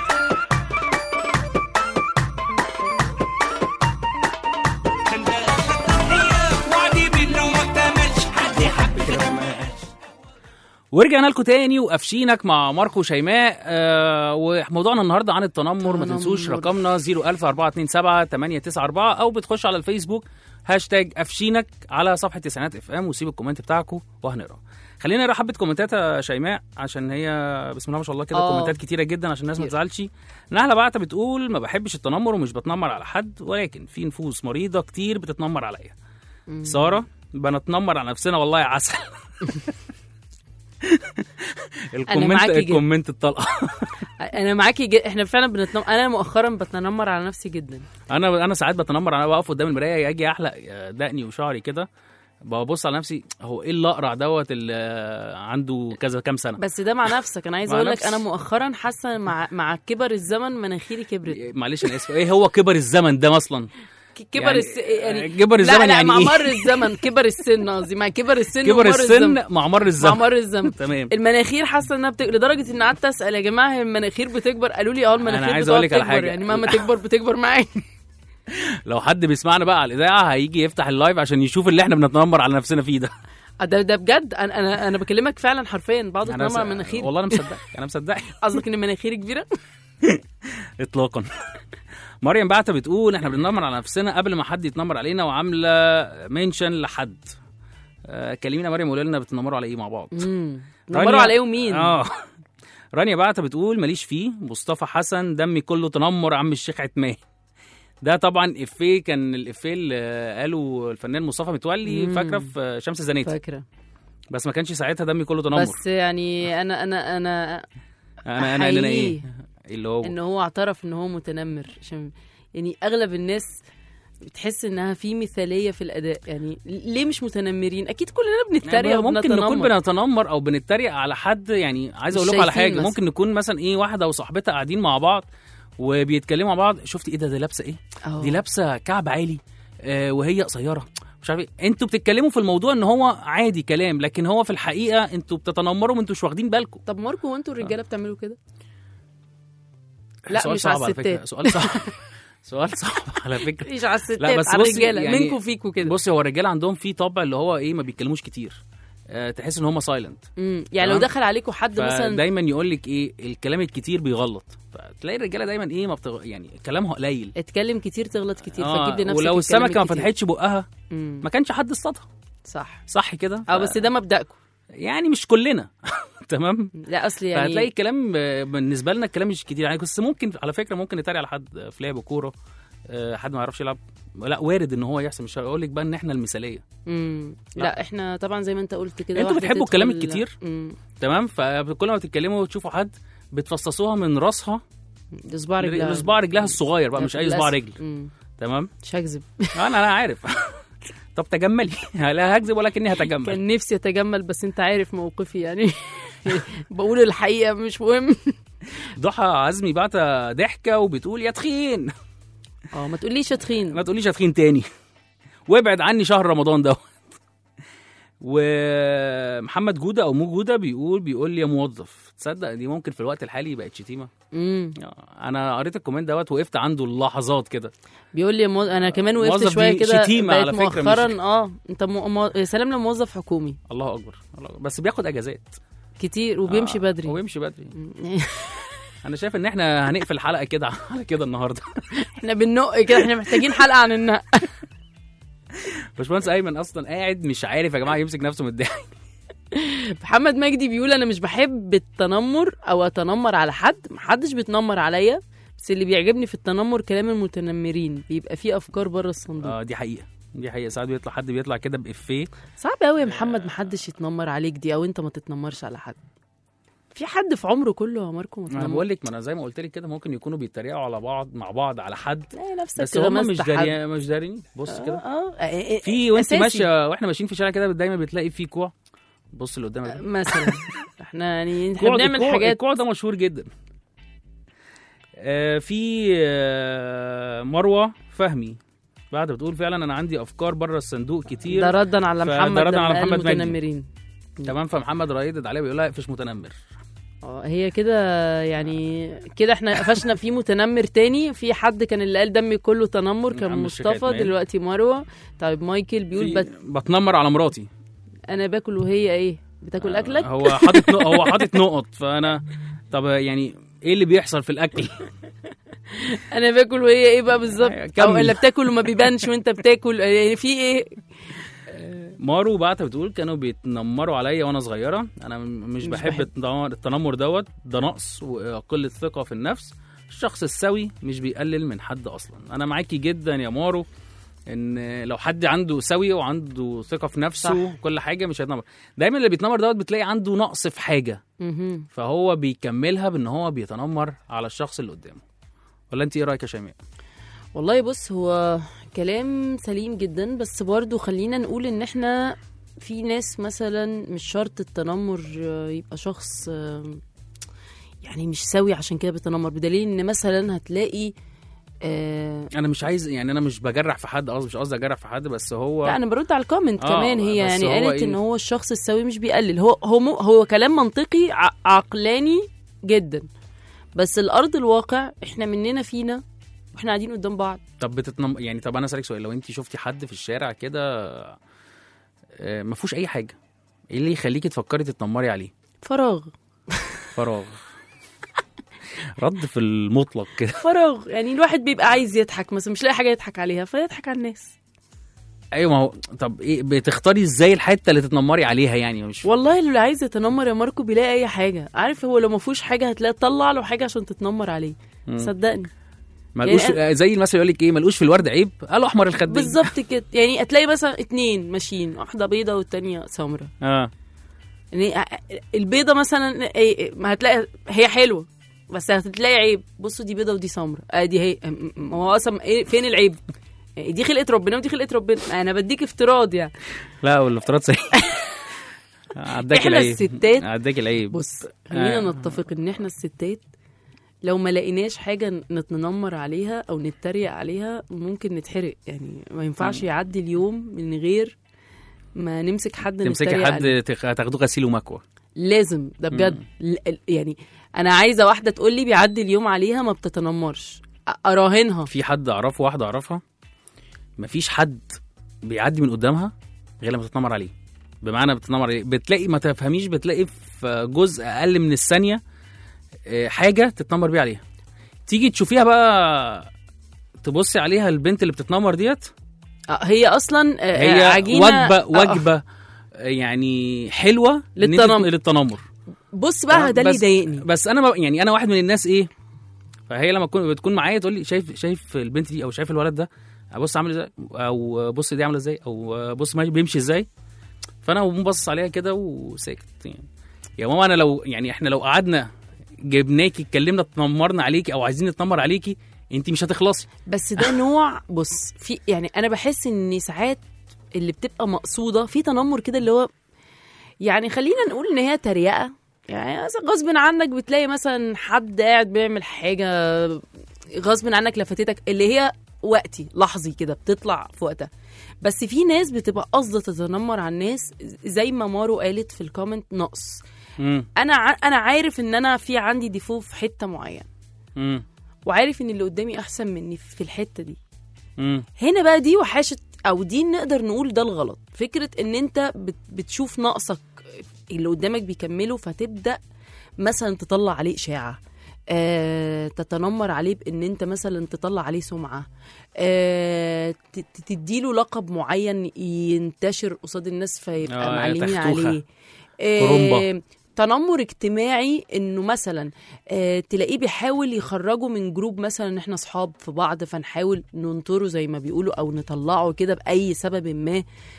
كان ده أغلى التضحيات وعدي منه ما اكتملش حد حب كده ما قالش ورجعنا لكم تاني وقفشينك مع ماركو شيماء آه وموضوعنا النهارده عن التنمر ما تنمر. تنسوش رقمنا 00427 894 او بتخش على الفيسبوك هاشتاج قفشينك على صفحه تسعينات اف ام وسيب الكومنت بتاعكم وهنقرا خلينا نقرا حبه كومنتات يا شيماء عشان هي بسم الله ما شاء الله كده آه. كومنتات كتيره جدا عشان الناس ما كتير. تزعلش نهله بعتة بتقول ما بحبش التنمر ومش بتنمر على حد ولكن في نفوس مريضه كتير بتتنمر عليا ساره بنتنمر على نفسنا والله يا عسل الكومنت معاكي جدا. الكومنت الطلقه انا معاكي جد... احنا فعلا بنتنمر انا مؤخرا بتنمر على نفسي جدا انا انا ساعات بتنمر انا بقف قدام المرايه اجي احلق دقني وشعري كده ببص على نفسي هو ايه الاقرع دوت اللي عنده كذا كام سنه بس ده مع نفسك انا عايزه مع اقول لك نفسي. انا مؤخرا حاسه مع مع كبر الزمن مناخيري كبرت معلش انا اسف ايه هو كبر الزمن ده اصلا ك- كبر يعني- الس... يعني كبر لا الزمن لا يعني مع ايه مر الزمن كبر السن قصدي مع كبر السن كبر ومر الزمن. السن مع مر الزمن مع مر الزمن تمام المناخير حاسه انها بت... لدرجه ان قعدت اسال يا جماعه هي المناخير بتكبر قالوا لي اه المناخير عايز بتقعد أقول لك على تكبر حاجة. يعني مهما تكبر بتكبر معايا لو حد بيسمعنا بقى على الاذاعه هيجي يفتح اللايف عشان يشوف اللي احنا بنتنمر على نفسنا فيه ده ده ده بجد انا انا انا بكلمك فعلا حرفيا بقعد أنا اتنمر على س- مناخيري والله انا مصدق انا مصدق قصدك ان مناخيري كبيره اطلاقا مريم بعتة بتقول احنا بنتنمر على نفسنا قبل ما حد يتنمر علينا وعامله منشن لحد آه كلمينا مريم وقولي لنا بتتنمروا على ايه مع بعض امم رانيا- نمروا على ايه ومين اه رانيا بعتة بتقول ماليش فيه مصطفى حسن دمي كله تنمر عم الشيخ عتمان ده طبعا افيه كان الافيه اللي قاله الفنان مصطفى متولي مم. فاكره في شمس الزناتي فاكره بس ما كانش ساعتها دمي كله تنمر بس يعني انا انا انا انا انا انا ايه أحييه اللي هو ان هو اعترف ان هو متنمر عشان يعني اغلب الناس بتحس انها في مثاليه في الاداء يعني ليه مش متنمرين اكيد كلنا بنتريق ممكن نكون وبنتنمر. بنتنمر او بنتريق على حد يعني عايز مش اقول لكم على شايفين حاجه مثلا. ممكن نكون مثلا ايه واحده وصاحبتها قاعدين مع بعض وبيتكلموا مع بعض شفتي ايه ده ده لابسه ايه أهو. دي لابسه كعب عالي آه وهي قصيره مش عارف ايه انتوا بتتكلموا في الموضوع ان هو عادي كلام لكن هو في الحقيقه انتوا بتتنمروا وانتوا مش واخدين بالكم طب ماركو وانتوا الرجاله بتعملوا كده لا سؤال مش صعب على على فكره الستات سؤال صعب سؤال صعب على فكره مش على الستات لا بس على بصي الرجاله يعني- منكم فيكوا كده بصي هو الرجاله عندهم في طبع اللي هو ايه ما بيتكلموش كتير آه، تحس ان هم سايلنت مم. يعني لو تمام. دخل عليكم حد مثلا فدايما يقول لك ايه الكلام الكتير بيغلط فتلاقي الرجاله دايما ايه ما بتغ... يعني كلامها قليل اتكلم كتير تغلط كتير آه، فتجيب لنفسك ولو الكلام السمكه ما الكتير. فتحتش بقها مم. ما كانش حد اصطادها صح صح كده اه ف- بس ده مبدأكم يعني مش كلنا تمام لا اصل يعني فهتلاقي الكلام آه، بالنسبه لنا الكلام مش كتير يعني بس ممكن على فكره ممكن نتريق على حد في لعب كوره آه، حد ما يعرفش يلعب لا وارد ان هو يحصل مش هقول لك بقى ان احنا المثاليه مم. لا. لا. احنا طبعا زي ما انت قلت كده انتوا واحدة بتحبوا الكلام تدخل- الكتير؟ مم. تمام فكل ما تتكلموا وتشوفوا حد بتفصصوها من راسها صباع رجلها لصباع رجلها الصغير بقى مش اي صباع للأسف. رجل مم. تمام مش هكذب انا انا عارف طب تجملي لا هكذب ولكني هتجمل كان نفسي اتجمل بس انت عارف موقفي يعني بقول الحقيقه مش مهم ضحى عزمي بعت ضحكه وبتقول يا تخين اه ما تقوليش يا تخين ما تقوليش يا تخين تاني وابعد عني شهر رمضان دوت ومحمد جوده او مو جوده بيقول بيقول لي يا موظف تصدق دي ممكن في الوقت الحالي بقت شتيمه مم. انا قريت الكومنت دوت وقفت عنده اللحظات كده بيقول لي مو... انا كمان وقفت موظف شويه دي كده شتيمة بقيت على فكرة، مش- مؤخرا اه انت م... م... يا سلام لو موظف حكومي الله اكبر الله أكبر. بس بياخد اجازات كتير وبيمشي آه، بدري وبيمشي بدري مم. انا شايف ان احنا هنقفل الحلقه كده على كده النهارده احنا بننق كده احنا محتاجين حلقه عن النق باشمهندس ايمن اصلا قاعد مش عارف يا جماعه يمسك نفسه متضايق محمد مجدي بيقول انا مش بحب التنمر او اتنمر على حد محدش بيتنمر عليا بس اللي بيعجبني في التنمر كلام المتنمرين بيبقى فيه افكار بره الصندوق اه دي حقيقه دي حقيقه ساعات بيطلع حد بيطلع كده بافيه صعب قوي يا محمد محدش يتنمر عليك دي او انت ما تتنمرش على حد في حد في عمره كله يا ماركو ما انا متنمر بقول لك ما انا زي ما قلت لك كده ممكن يكونوا بيتريقوا على بعض مع بعض على حد تلاقي نفسك بس كده هم مش ماسك حد. داري مش دارين بص كده اه اه في وانت أساسي. ماشيه واحنا ماشيين في الشارع كده دايما بتلاقي في كوع بص اللي قدامك ده. مثلا احنا يعني احنا الكوع- بنعمل الكوع- حاجات الكوع ده مشهور جدا آه في آه مروه فهمي بعد بتقول فعلا انا عندي افكار بره الصندوق كتير ده ردا على فده محمد ردا لما على قال محمد مجدي. متنمرين تمام فمحمد رايد عليه بيقول لها اقفش متنمر اه هي كده يعني كده احنا قفشنا في متنمر تاني في حد كان اللي قال دمي كله تنمر كان عم الشيخ مصطفى عثمان. دلوقتي مروه طيب مايكل بيقول في- بت... بتنمر على مراتي انا باكل وهي ايه بتاكل اكلك هو حاطط نق- هو حاطط نقط فانا طب يعني ايه اللي بيحصل في الاكل انا باكل وهي ايه بقى بالظبط او كمل. الا بتاكل وما بيبانش وانت بتاكل يعني في ايه مارو بعت بتقول كانوا بيتنمروا عليا وانا صغيره انا م- مش, مش بحب بحب. التنمر, التنمر دوت ده نقص وقله ثقه في النفس الشخص السوي مش بيقلل من حد اصلا انا معاكي جدا يا مارو ان لو حد عنده سوي وعنده ثقه في نفسه صح. كل حاجه مش هيتنمر دايما اللي بيتنمر دوت بتلاقي عنده نقص في حاجه مهم. فهو بيكملها بان هو بيتنمر على الشخص اللي قدامه ولا انت ايه رايك يا شيماء والله بص هو كلام سليم جدا بس برضو خلينا نقول ان احنا في ناس مثلا مش شرط التنمر آه، يبقى شخص آه، يعني مش سوي عشان كده بيتنمر بدليل ان مثلا هتلاقي آه انا مش عايز يعني انا مش بجرح في حد قصدي مش قصدي اجرح في حد بس هو لا انا برد على الكومنت آه، كمان هي بس يعني هو قالت إيه؟ ان هو الشخص السوي مش بيقلل هو هو مو هو كلام منطقي ع- عقلاني جدا بس الارض الواقع احنا مننا فينا واحنا قاعدين قدام بعض طب بتتنم يعني طب انا اسالك سؤال لو انت شفتي حد في الشارع كده آه، ما فيهوش اي حاجه ايه اللي يخليكي تفكري تتنمري عليه فراغ فراغ رد في المطلق كده فراغ يعني الواحد بيبقى عايز يضحك مثلا مش لاقي حاجه يضحك عليها فيضحك على الناس ايوه ما هو طب ايه بتختاري ازاي الحته اللي تتنمري عليها يعني مش والله اللي عايز يتنمر يا ماركو بيلاقي اي حاجه عارف هو لو ما فيهوش حاجه هتلاقي تطلع له حاجه عشان تتنمر عليه مم. صدقني ملقوش يعني آه، زي المثل يقول لك ايه ملقوش في الورد عيب قالوا احمر الخدين بالظبط كده يعني هتلاقي مثلا اتنين ماشيين واحده بيضه والتانيه سمراء اه يعني البيضه مثلا إيه- ما هتلاقي هي حلوه بس هتلاقي عيب بصوا دي بيضه ودي سمراء ادي هي م- م- هو اصلا ايه فين العيب دي خلقه ربنا ودي خلقه ربنا انا بديك افتراض يعني لا والافتراض سيء عداك إحنا العيب الستات- عداك العيب بص خلينا آه. نتفق ان احنا الستات لو ما لقيناش حاجه نتنمر عليها او نتريق عليها ممكن نتحرق يعني ما ينفعش يعدي اليوم من غير ما نمسك حد تمسكي نتريق عليه. حد تخ- تاخدوه غسيل ومكوى لازم ده بجد ل- ال- يعني انا عايزه واحده تقول لي بيعدي اليوم عليها ما بتتنمرش أ- اراهنها في حد اعرفه واحده اعرفها مفيش حد بيعدي من قدامها غير لما تتنمر عليه بمعنى بتتنمر عليه بتلاقي ما تفهميش بتلاقي في جزء اقل من الثانيه آه، حاجه تتنمر بيها عليها تيجي تشوفيها بقى تبصي عليها البنت اللي بتتنمر ديت آه، هي اصلا آه، هي عجينه وجبه آه، وجبه آه، يعني حلوه إن أنت- للتنمر. للتنمر بص بقى ده اللي بس- يضايقني بس انا ب- يعني انا واحد من الناس ايه فهي لما تكون بتكون معايا تقول لي شايف شايف البنت دي او شايف الولد ده ابص عامل ازاي او بص دي عامله ازاي او بص ماشي- بيمشي ازاي فانا بقوم باصص عليها كده وساكت يعني يا ماما انا لو يعني احنا لو قعدنا جبناكي اتكلمنا اتنمرنا عليكي او عايزين نتنمر عليكي انت مش هتخلصي بس ده نوع بص في يعني انا بحس ان ساعات اللي بتبقى مقصوده في تنمر كده اللي هو يعني خلينا نقول ان هي تريقه يعني مثلا غصب عنك بتلاقي مثلا حد قاعد بيعمل حاجه غصب عنك لفتتك اللي هي وقتي لحظي كده بتطلع في وقتها بس في ناس بتبقى قصده تتنمر على الناس زي ما مارو قالت في الكومنت نقص امم انا ع- انا عارف ان انا في عندي ديفو في حته معينه امم وعارف ان اللي قدامي احسن مني في الحته دي امم هنا بقى دي وحاشة او دي نقدر نقول ده الغلط فكرة ان انت بت- بتشوف نقصك اللي قدامك بيكمله فتبدأ مثلا تطلع عليه اشاعة آه، تتنمر عليه بان انت مثلا تطلع عليه سمعة آه، ت- ت- تديله لقب معين ينتشر قصاد الناس فيبقى آه، معلمين تختوخة. عليه كرومبا. آه، تنمر اجتماعي انه مثلا آه تلاقيه بيحاول يخرجه من جروب مثلا ان احنا اصحاب في بعض فنحاول ننطره زي ما بيقولوا او نطلعه كده باي سبب ما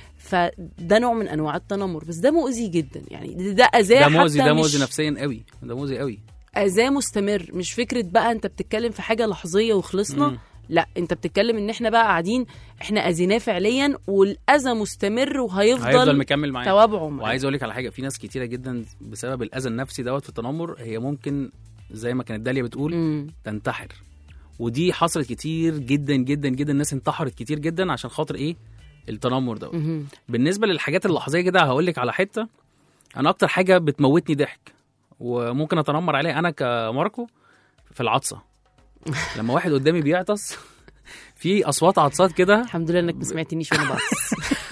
فده نوع من انواع التنمر بس ده مؤذي جدا يعني ده- ده اذاه ده مؤذي حتى ده مش- مؤذي نفسيا قوي ده مؤذي قوي اذاه مستمر مش فكره بقى انت بتتكلم في حاجه لحظيه وخلصنا مم. لا انت بتتكلم ان احنا بقى قاعدين احنا اذيناه فعليا والاذى مستمر وهيفضل هيفضل مكمل معايا توابعه معاه. وعايز اقول لك على حاجه في ناس كتيره جدا بسبب الاذى النفسي دوت في التنمر هي ممكن زي ما كانت داليا بتقول مم. تنتحر ودي حصلت كتير جدا جدا جدا الناس انتحرت كتير جدا عشان خاطر ايه التنمر دوت مهم. بالنسبه للحاجات اللحظيه كده هقول لك على حته انا اكتر حاجه بتموتني ضحك وممكن اتنمر عليها انا كماركو في العطسه لما واحد قدامي بيعطس في اصوات عطسات كده الحمد لله انك ما سمعتنيش وانا بعطس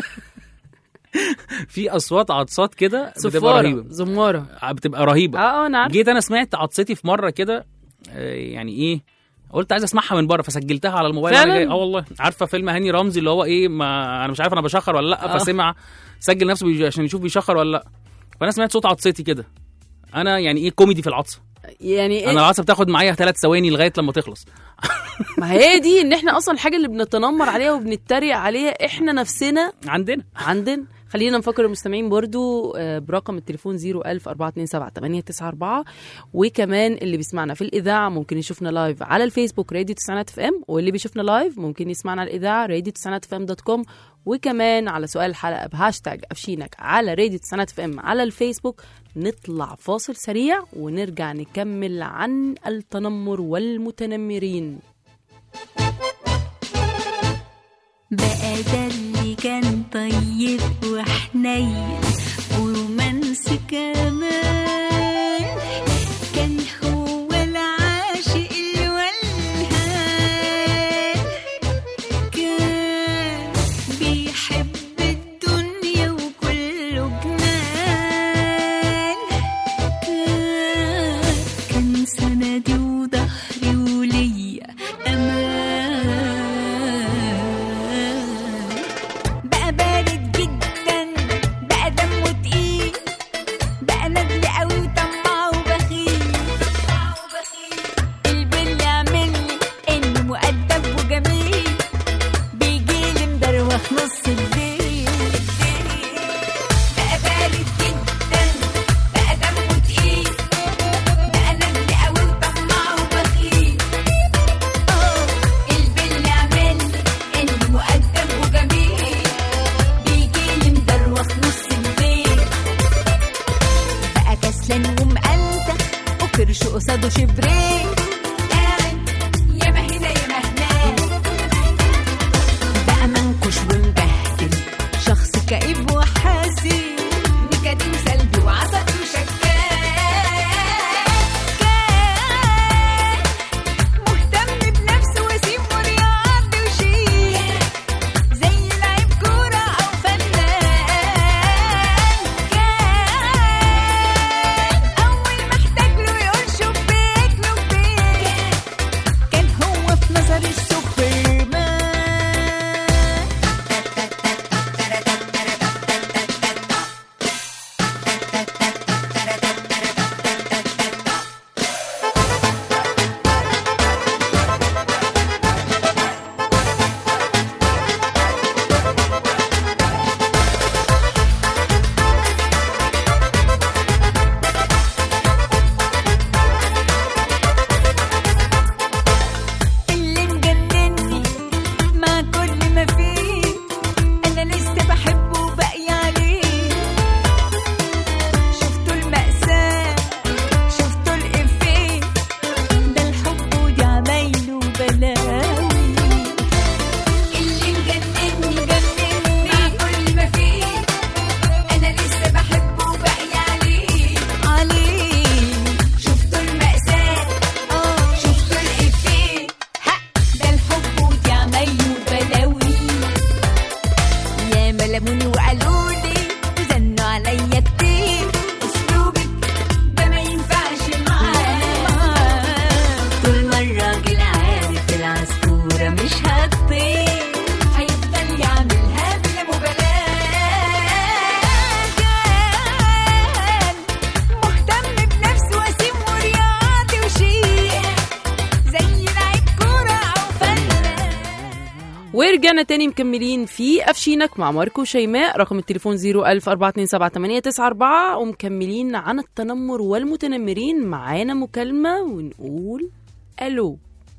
في اصوات عطسات كده بتبقى صفاره رهيبه زماره بتبقى رهيبه اه اه انا عارفه جيت انا سمعت عطستي في مره كده آه، يعني ايه قلت عايز اسمعها من بره فسجلتها على الموبايل فعلاً؟ وانا جاي اه والله عارفه فيلم هاني رمزي اللي هو ايه ما انا مش عارف انا بشخر ولا لا آه. فسمع سجل نفسه بيج- عشان يشوف بيشخر ولا لا فانا سمعت صوت عطستي كده انا يعني ايه كوميدي في العطسه يعني ايه انا العطسه بتاخد معايا ثلاث ثواني لغايه لما تخلص ما هي دي ان احنا اصلا الحاجه اللي بنتنمر عليها وبنتريق عليها احنا نفسنا عندنا عندنا خلينا نفكر المستمعين برضو آه، برقم التليفون 01000 وكمان اللي بيسمعنا في الإذاعة ممكن يشوفنا لايف على الفيسبوك راديو تسعينات اف ام واللي بيشوفنا لايف ممكن يسمعنا على الإذاعة راديو تسعينات اف ام دوت كوم وكمان على سؤال الحلقة بهاشتاج أفشينك على راديو تسعينات اف ام على الفيسبوك نطلع فاصل سريع ونرجع نكمل عن التنمر والمتنمرين بقى ده اللي كان طيب وحنين ورومانسي كمان كان هو العاشق الولهان كان بيحب الدنيا وكله جنان كان كان سندي وظهري وليا امان بقى بارد جدا بقى دمه تقيل بقى ندل قوي وطماع وبخيل البن يعملني انه مؤدب وجميل بيجيلي مدروخ نص الليل بقى بارد جدا بقى دمه تقيل بقى ندل قوي وطماع وبخيل اه البن يعملني انه مؤدب وجميل بيجيلي مدروخ نص الليل بقى كسلان ومقلتة وكرش قصاده شبرين قاعد ياما هنا ياما هناك بقى منكش ومبهدل شخص كئيب وحزين نكدين سلبي وعصبي وشكاك كان مهتم بنفسه وسيم ورياضي وشيك زي لعيب كورة أو فنان ورجعنا تاني مكملين في أفشينك مع ماركو وشيماء رقم التليفون 010427894 ومكملين عن التنمر والمتنمرين معانا مكالمة ونقول ألو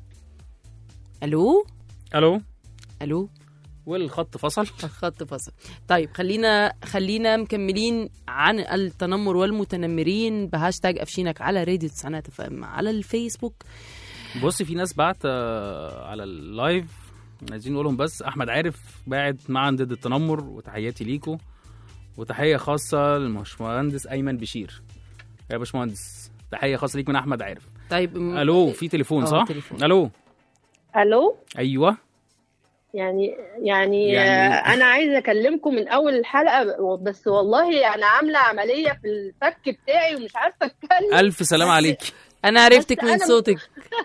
ألو الو ألو والخط فصل الخط فصل طيب خلينا خلينا مكملين عن التنمر والمتنمرين بهاشتاج أفشينك على راديو تسعينات اف ام على الفيسبوك بص في ناس بعت آه، على اللايف عايزين نقولهم بس احمد عارف باعت معا ضد التنمر وتحياتي ليكو وتحيه خاصه للباشمهندس ايمن بشير يا باشمهندس تحيه خاصه ليك من احمد عارف طيب م- الو في تليفون آه، صح تليفون. الو الو ايوه يعني يعني, يعني- يعني انا عايزه اكلمكم من اول الحلقه بس والله انا عامله عمليه في الفك بتاعي ومش عارفه اتكلم الف سلام عليك أنا عرفتك بس من أنا- صوتك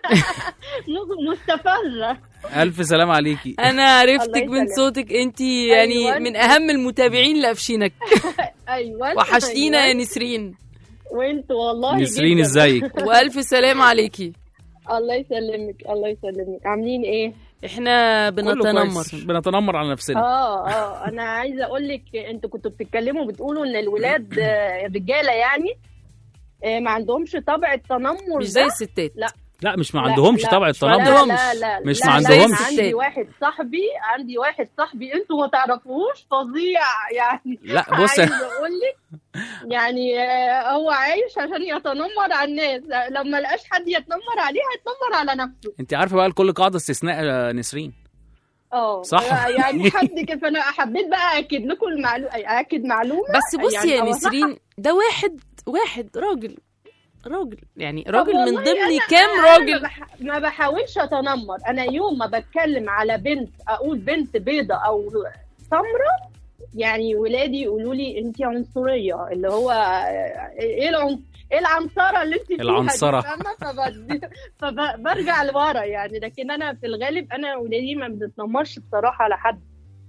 م- مستفزه الف سلام عليكي أنا عرفتك الله من يسلمك. صوتك أنت يعني أيوة. من أهم المتابعين لأفشينك ايوه وحشتينا يا أيوة. نسرين وانت والله نسرين جداً. ازيك وألف سلام عليكي الله يسلمك الله يسلمك عاملين ايه احنا كله بنتنمر كويس. بنتنمر على نفسنا اه اه انا عايزه اقول لك انتوا كنتوا بتتكلموا بتقولوا ان الولاد آه، الرجاله يعني آه، ما عندهمش طبع التنمر مش زي ده. الستات لا لا مش ما لا، عندهمش لا، طبع مش التنمر عندهمش. لا لا لا مش لا ما لا، عندهمش. أنا عندي واحد صاحبي عندي واحد صاحبي انتوا ما تعرفوهوش فظيع يعني لا بص عايز اقول لك يعني آه، هو عايش عشان يتنمر على الناس لما لقاش حد يتنمر عليه هيتنمر على نفسه انت عارفه بقى لكل قاعده استثناء آه، نسرين اه صح. يعني حد كده فانا حبيت بقى اكد لكم المعلومه اكد معلومه بس بصي يعني يا أوضحها. نسرين ده واحد واحد راجل راجل يعني طب راجل من والله ضمن أنا- كام أنا راجل ما, بح... ما بحاولش اتنمر انا يوم ما بتكلم على بنت اقول بنت بيضة او سمراء يعني ولادي يقولوا لي انت عنصريه اللي هو ايه العنص ايه العنصره اللي انت فيها دي، العنصرة. فاهمة؟ فبد- فبرجع لورا يعني لكن انا في الغالب انا ولادي ما بنتنمرش بصراحه على حد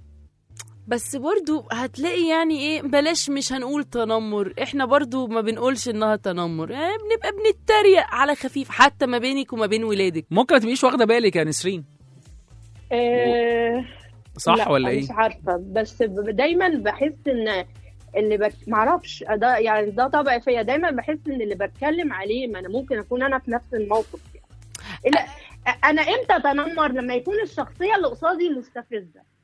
بس برضو هتلاقي يعني ايه بلاش مش هنقول تنمر احنا برضو ما بنقولش انها تنمر يعني بنبقى بنتريق على خفيف حتى ما بينك وما بين ولادك ممكن ما تبقيش واخده بالك يا نسرين آه، صح لا ولا مش ايه عارفه بس ب- دايما بحس ان اللي بك... معرفش ده يعني ده طبع فيا دايما بحس ان اللي بتكلم عليه ما انا ممكن اكون انا في نفس الموقف يعني إلا... انا امتى اتنمر لما يكون الشخصيه اللي قصادي مستفزه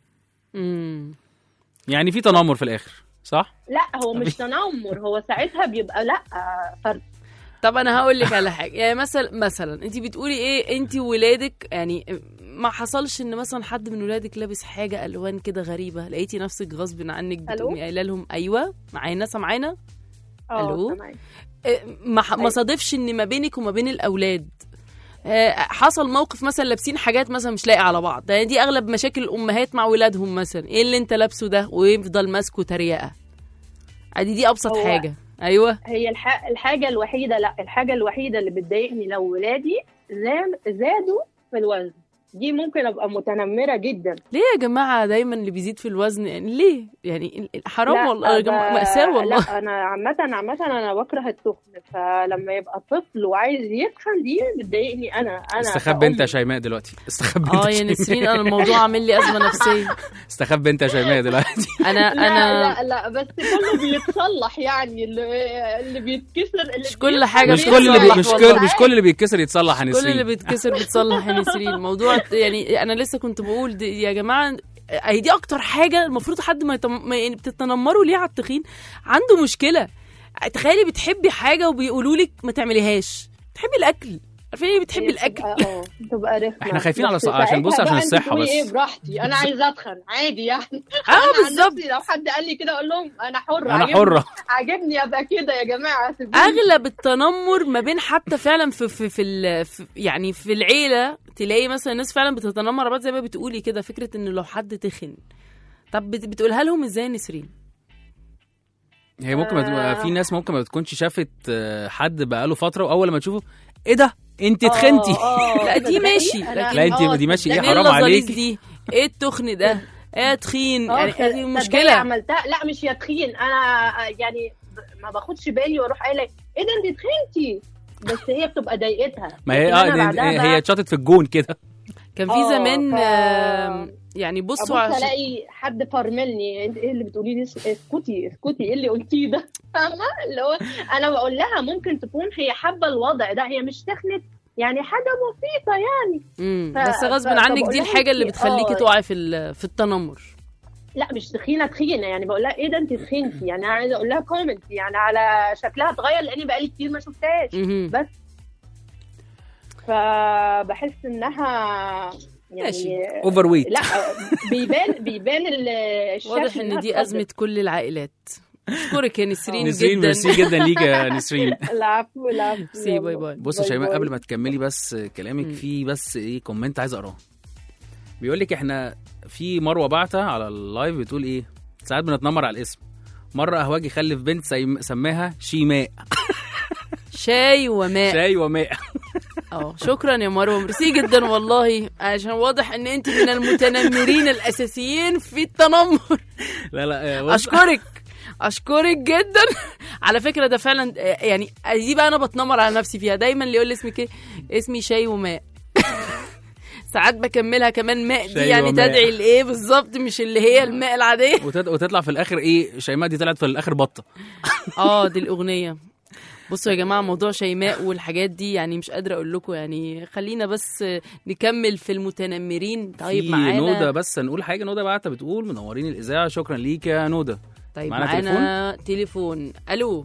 امم يعني في تنمر في الاخر صح لا هو مش تنمر هو ساعتها بيبقى لا فرد طب انا هقول لك على حاجه يعني مثلا مثلا انت بتقولي ايه انت وولادك يعني ما حصلش ان مثلا حد من ولادك لابس حاجه الوان كده غريبه لقيتي نفسك غصب عنك بتقومي قايله لهم ايوه معانا سامعانا اه ألو؟ تمام. إيه، ما ح- ما أيوة. صادفش ان ما بينك وما بين الاولاد آه، حصل موقف مثلا لابسين حاجات مثلا مش لاقي على بعض يعني دي اغلب مشاكل الامهات مع ولادهم مثلا ايه اللي انت لابسه ده ويفضل ماسكه تريقه ادي دي ابسط هو- حاجه ايوه هي الح... الحاجه الوحيده لا الحاجه الوحيده اللي بتضايقني لو ولادي زاد... زادوا في الوزن دي ممكن ابقى متنمره جدا ليه يا جماعه دايما اللي بيزيد في الوزن يعني ليه يعني ال- ال- حرام لا، والله يا جماعه ده- مأساة والله لا انا عامه عامه انا بكره التخن فلما يبقى طفل وعايز يتخن دي بتضايقني انا انا استخبى انت يا كأم. شيماء دلوقتي استخبى اه انت يا شيماء. نسرين انا الموضوع عامل لي ازمه نفسيه استخبى انت يا شيماء دلوقتي انا لا انا لا لا بس كله بيتصلح يعني اللي اللي بيتكسر اللي مش كل حاجه مش كل اللي بي... مش بيتصلح كل مش كل اللي بيتكسر يتصلح يا كل اللي نسرين بيتكسر بيتصلح يا نسرين الموضوع يعني انا لسه كنت بقول دي يا جماعه هي دي اكتر حاجه المفروض حد ما, يتم... ما يعني بتتنمروا ليه على التخين عنده مشكله تخيلي بتحبي حاجه وبيقولوا لك ما تعمليهاش بتحبي الاكل عارفين ايه بتحبي الاكل اه تبقى رخمه احنا خايفين على بس ص- عشان بص ساعتها عشان بقى انت الصحة تقولي بس. ايه براحتي انا عايزه اتخن عادي يعني اه أنا عن بالظبط نفسي لو حد قال لي كده اقول لهم انا حره انا عاجبني- حره عاجبني ابقى كده يا جماعه سيبوني. اغلب التنمر ما بين حتى فعلا في في في, ال- في يعني في العيله تلاقي مثلا الناس فعلا بتتنمر على بعض زي ما بتقولي كده فكره ان لو حد تخن طب بت- بتقولها لهم ازاي يا نسرين هي ممكن ما تبقى في ناس ممكن ما تكونش شافت آه، حد بقاله فتره واول ما تشوفه ايه ده انت اتخنتي آه، لا دي تصدقي ماشي أنا- لكن لا انت آه، دي ماشي ايه تصدقي ايه حرام اللظاليز عليك دي ايه التخن ده ايه تخين اه يعني تصدقي دي مشكله عملتها لا مش يا تخين انا يعني ب- ما باخدش بالي واروح قايله ايه ده انت تخنتي بس هي بتبقى ضايقتها ما هي لكن اه أنا دي- بعدها هي بقى- هي اتشاطت في الجون كده كان في آه، زمان ف- آم، يعني بصوا ابص عشان الاقي حد فرملني انت ايه اللي بتقولي لي اسكتي اسكتي ايه اللي قلتيه ده فاهمه اللي هو انا بقول لها ممكن تكون هي حابه الوضع ده هي مش تخنت يعني حاجه بسيطه يعني مم. ف- بس غصب ف- عنك فبقول دي لها الحاجه اللي انتي- بتخليكي آه. تقعي في ال- في التنمر لا مش تخينه تخينه يعني بقول لها ايه ده انت تخنتي يعني انا عايزه اقول لها كومنت يعني على شكلها اتغير لاني بقالي كتير ما شفتهاش مهم. بس فبحس انها ماشي. يعني اوفر ويت لا بيبان بيبان ال- الشكل واضح ان إنها دي اتخضت. ازمه كل العائلات اشكرك يا نسرين نسرين جدا ميرسي جدا ليك يا نسرين العفو العفو ميرسي باي باي بص يا باي شيماء باي. قبل ما تكملي بس كلامك في بس ايه كومنت عايز اقراه بيقول لك احنا في مروه بعتة على اللايف بتقول ايه ساعات بنتنمر على الاسم مره اهواجي خلف بنت سيم- سماها شيماء شاي وماء شاي وماء اه شكرا يا مروه ميرسي جدا والله عشان واضح ان انت من المتنمرين الاساسيين في التنمر لا لا بص- اشكرك اشكرك جدا على فكره ده فعلا آه، يعني دي بقى انا بتنمر على نفسي فيها دايما اللي يقول لي اسمك ايه اسمي شاي وماء ساعات بكملها كمان ماء دي شاي يعني وماء. تدعي لايه بالظبط مش اللي هي الماء العاديه وتط- وتطلع في الاخر ايه شيماء دي طلعت في الاخر بطه اه دي الاغنيه بصوا يا جماعه موضوع شيماء والحاجات دي يعني مش قادره اقول لكم يعني خلينا بس نكمل في المتنمرين طيب في معانا نوده بس نقول حاجه نوده بعتة بتقول منورين الاذاعه شكرا ليك يا نوده طيب معانا معانا تليفون الو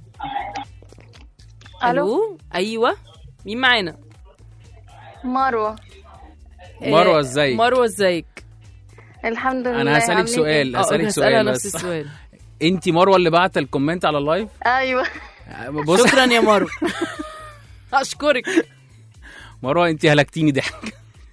ألو. الو ايوه مين معانا مروة مروه آه، ازيك مروه ازيك الحمد لله انا هسالك عاملين سؤال اه هسالك هسألها سؤال نفس بس السؤال انت مروه اللي بعت الكومنت على اللايف إيه؟ ايوه بص شكرا يا مروه اشكرك مروه انت هلكتيني ضحك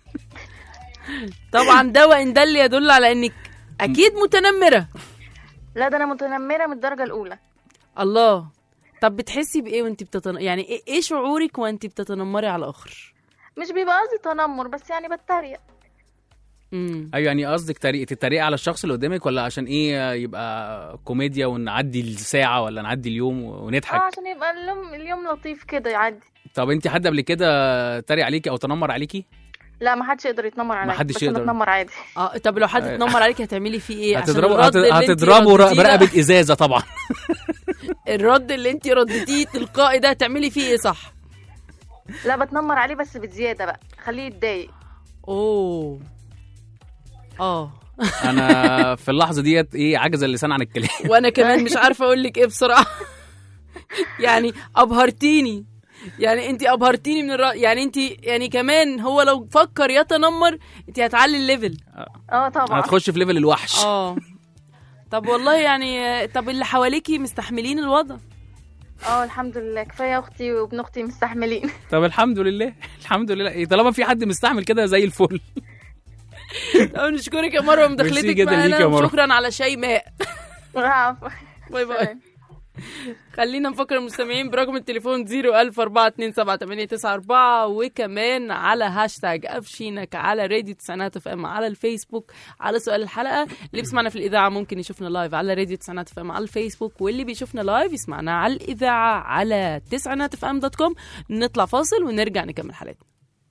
طبعا ده وان ده اللي يدل على انك اكيد متنمره لا ده انا متنمرة من الدرجة الاولى الله طب بتحسي بايه وانت بتتن... يعني ايه إيه شعورك وانت بتتنمري على الاخر مش بيبقى قصدي تنمر بس يعني بتريق امم ايوه يعني قصدك طريقه التريقه على الشخص اللي قدامك ولا عشان ايه يبقى كوميديا ونعدي الساعه ولا نعدي اليوم اه ونضحك عشان يبقى اليوم اليوم لطيف كده يعدي طب انت حد قبل كده تريق عليكي او تنمر عليكي لا ما حدش يقدر يتنمر عليا حدش بس يقدر. انا اتنمر عادي اه طب لو حد أيوة. اتنمر عليك هتعملي فيه ايه عشان هتضربوا الرد اللي انت هتضربوا رديتيه ده- برقبه ازازه طبعا الرد اللي انت رديتيه تلقائي ده هتعملي فيه ايه صح لا بتنمر عليه بس بزيادة بقى خليه يتضايق اوه اه انا في اللحظه ديت ايه عجز اللسان عن الكلام وانا كمان مش عارفه اقول لك ايه بصراحه يعني ابهرتيني يعني انت ابهرتيني من الرأي يعني انت يعني كمان هو لو فكر يتنمر انت هتعلي الليفل اه طبعا هتخش في ليفل الوحش اه طب والله يعني طب اللي حواليكي مستحملين الوضع اه الحمد لله كفاية اختي وابن اختي مستحملين طب الحمد لله الحمد لله إيه طالما في حد مستحمل كده زي الفل طب نشكرك يا مروه ميرسي مداخلتك جدا ليك يا معانا مروة. وشكرا على شاي ماء عفوا باي باي سلام. خلينا نفكر المستمعين برقم التليفون 010427894 وكمان على هاشتاج أفشينك على راديو تسعينات اف ام على الفيسبوك على سؤال الحلقة اللي بيسمعنا في الإذاعة ممكن يشوفنا لايف على راديو تسعينات اف ام على الفيسبوك واللي بيشوفنا لايف يسمعنا على الإذاعة على تسعينات اف ام دوت كوم نطلع فاصل ونرجع نكمل حلقتنا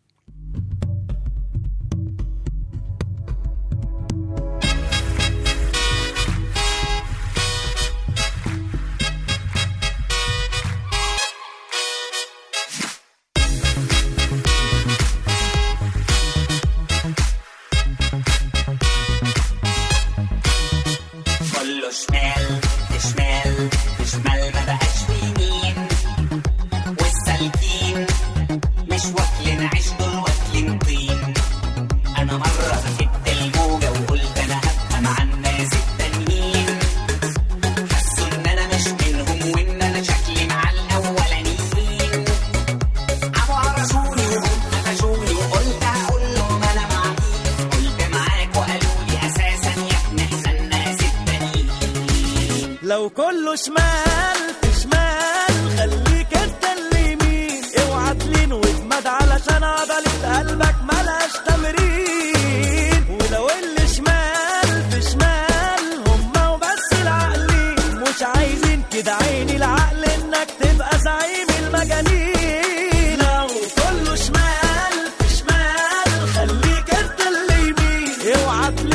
كله شمال في شمال في شمال ما بقاش في يمين والسالكين مش واكلين عيش دول واكلين طين انا مرة ركبت الموجة وقلت انا هبقى مع الناس التانيين حسوا ان انا مش منهم وان انا شكلي مع الاولانيين عموا عرشوني وهم قفشوني وقلت هقول لهم انا مع مين قلت معاك وقالوا لي اساسا يا ابني احنا الناس التانيين لو كله شمال في شمال خليك انت اللي يمين اوعى تلين واجمد علشان عضلة قلبك ملهاش تمرين ولو اللي شمال في شمال هما وبس العقلين مش عايزين كده عيني العقل انك تبقى زعيم المجانين لو كله شمال في شمال خليك انت اللي يمين اوعى تلين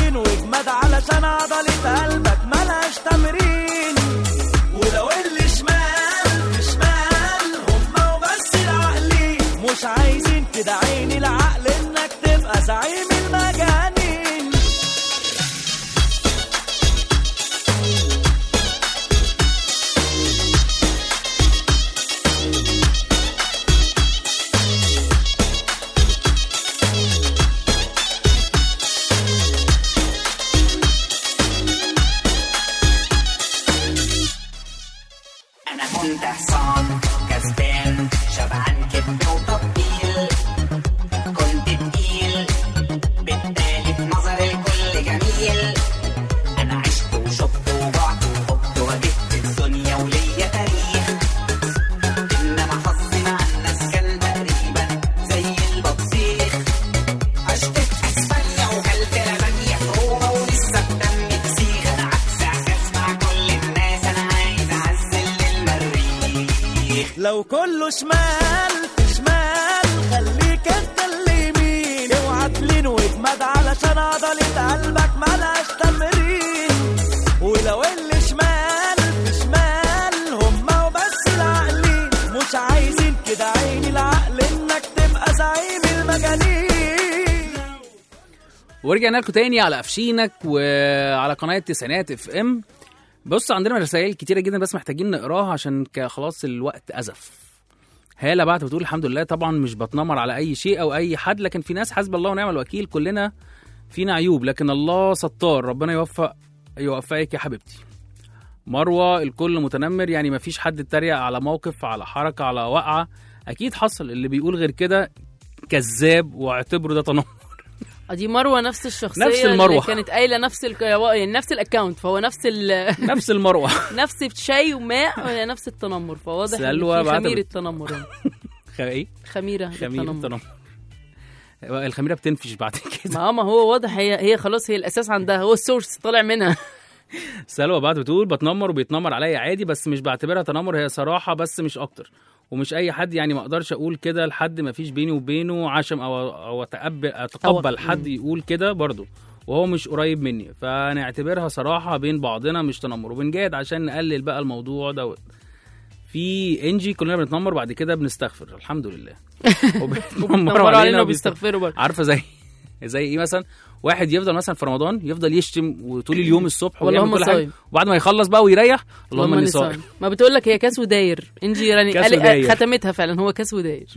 انا كنت حصان كسبان شبعان كدب وتطبيل كنت تقيل بالتالي في نظر الكل جميل انا عشت وشفت وبعت وخبت وجبت الدنيا وليا تاريخ انما حظي مع الناس كان تقريبا زي البطيخ عشت في اسبانيا وكلت لبانيا في روما ولسه الدم بسيخ انا عكس عكاس مع كل الناس انا عايز اعزل للمريخ لو كله شمال في شمال خليك انت اللي يمين اوعى تلين واجمد علشان عضلة قلبك ملهاش تمرين ولو اللي شمال في شمال هما وبس العقلين مش عايزين كده عيني العقل انك تبقى زعيم المجانين ورجعنا لكم تاني على قفشينك وعلى قناه تسعينات اف ام بص عندنا رسائل كتيره جدا بس محتاجين نقراها عشان ك- خلاص الوقت ازف هاله بعد بتقول الحمد لله طبعا مش بتنمر على اي شيء او اي حد لكن في ناس حسب الله ونعم الوكيل كلنا فينا عيوب لكن الله ستار ربنا يوفق يوفقك يا حبيبتي مروه الكل متنمر يعني مفيش حد اتريق على موقف على حركه على وقعه اكيد حصل اللي بيقول غير كده كذاب واعتبره ده تنمر آه، دي مروه نفس الشخصيه نفس المروة. اللي كانت قايله نفس ال... يعني نفس الاكونت فهو نفس ال... نفس المروه نفس شاي وماء وهي نفس التنمر فواضح ان سلوى في بعد خميره بت- تنمر يعني. خ- ايه خميره خميره للتنمر. تنمر الخميره بتنفش بعد كده ما ما هو واضح هي هي خلاص هي الاساس عندها هو السورس طالع منها سلوى بعد بتقول بتنمر وبيتنمر عليا عادي بس مش بعتبرها تنمر هي صراحه بس مش اكتر ومش اي حد يعني ما اقدرش اقول كده لحد ما فيش بيني وبينه عشم او او اتقبل اتقبل أو- حد يقول كده برضه وهو مش قريب مني فنعتبرها صراحه بين بعضنا مش تنمر وبنجاهد عشان نقلل بقى الموضوع دوت في انجي كلنا بنتنمر بعد كده بنستغفر الحمد لله وبيتنمروا علينا وبيستغفروا برضه عارفه زي زي ايه مثلا واحد يفضل مثلا في رمضان يفضل يشتم وطول اليوم الصبح والله ويعمل هم كل حاجه صايم. وبعد ما يخلص بقى ويريح اللهم اني إني صائم ما بتقول لك هي كاس وداير انجي يعني كاس قال- وداير. ختمتها فعلا هو كاس وداير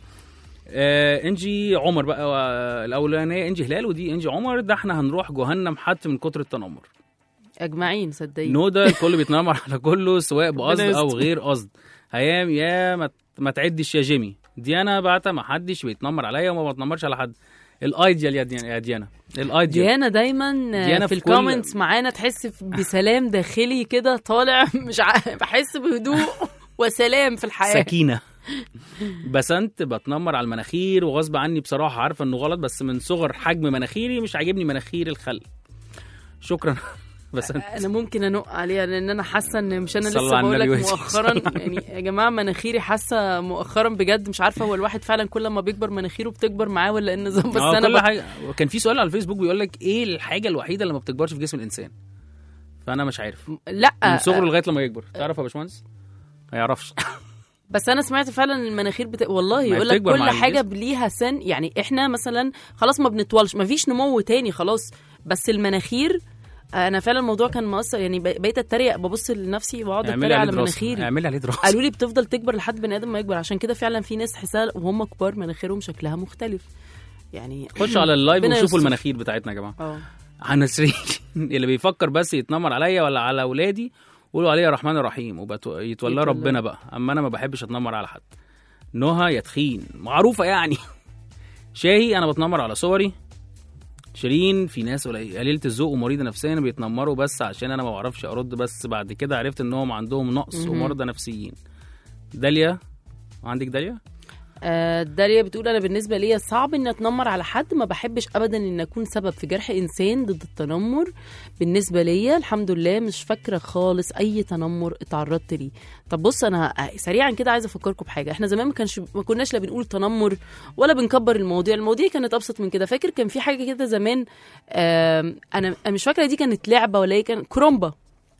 آه انجي عمر بقى آه، الاولانيه انجي هلال ودي انجي عمر ده احنا هنروح جهنم حتى من كتر التنمر اجمعين صدقيني نودا الكل بيتنمر على كله سواء بقصد ربنا او يستر. غير قصد هيام يا ما, ما تعدش يا جيمي ديانا بعتها ما حدش بيتنمر عليا وما بتنمرش على حد الايديال يا ديانا يا ديانا الايديال ديانا دايما ديانا في في كل- الكومنتس معانا تحس ف- بسلام داخلي كده طالع مش ع... بحس بهدوء وسلام في الحياه سكينه بسنت بتنمر على المناخير وغصب عني بصراحه عارفه انه غلط بس من صغر حجم مناخيري مش عاجبني مناخير الخلق شكرا بسنت انا ممكن انق عليها لان انا حاسه ان مش انا صلوا لسه على بقول النبي لك وسلم. مؤخرا يعني يا جماعه مناخيري حاسه مؤخرا بجد مش عارفه هو الواحد فعلا كل ما بيكبر مناخيره بتكبر معاه ولا ايه النظام بس اه انا كل بق- حاجه كان في سؤال على الفيسبوك بيقول لك ايه الحاجه الوحيده اللي ما بتكبرش في جسم الانسان فانا مش عارف لا من صغره لغايه لما يكبر تعرف يا باشمهندس ما يعرفش بس انا سمعت فعلا المناخير بت... والله ما يقول لك بتكبر كل مع حاجه الجسم. ليها سن يعني احنا مثلا خلاص ما بنطولش ما فيش نمو تاني خلاص بس المناخير انا فعلا الموضوع كان مؤثر يعني ب- بقيت اتريق ببص لنفسي واقعد اعملي اتريق عليه على دراسه مناخيري اعملي عليه دراسه قالوا لي بتفضل تكبر لحد بني ادم ما يكبر عشان كده فعلا في ناس حسها وهم كبار مناخيرهم شكلها مختلف يعني خشوا على اللايف ربنا وشوفوا يستر. المناخير بتاعتنا يا جماعه اه عن نسرين اللي بيفكر بس يتنمر عليا ولا على اولادي قولوا عليا الرحمن الرحيم ويتولى يتولى. ربنا بقى اما انا ما بحبش اتنمر على حد نهى يا تخين معروفه يعني شاهي انا بتنمر على صوري شيرين في ناس قليل- قليله الذوق ومريضه نفسيا بيتنمروا بس عشان انا ما بعرفش ارد بس بعد كده عرفت انهم عندهم نقص مهم. ومرضى نفسيين داليا عندك داليا آه، داليا بتقول انا بالنسبه ليا صعب ان اتنمر على حد ما بحبش ابدا ان اكون سبب في جرح انسان ضد التنمر بالنسبه ليا الحمد لله مش فاكره خالص اي تنمر اتعرضت ليه طب بص انا سريعا كده عايزه افكركم بحاجه احنا زمان ما كانش ما كناش لا بنقول تنمر ولا بنكبر المواضيع المواضيع كانت ابسط من كده فاكر كان في حاجه كده زمان آم، انا أنا مش فاكره دي كانت لعبه ولا ايه كان كرومبا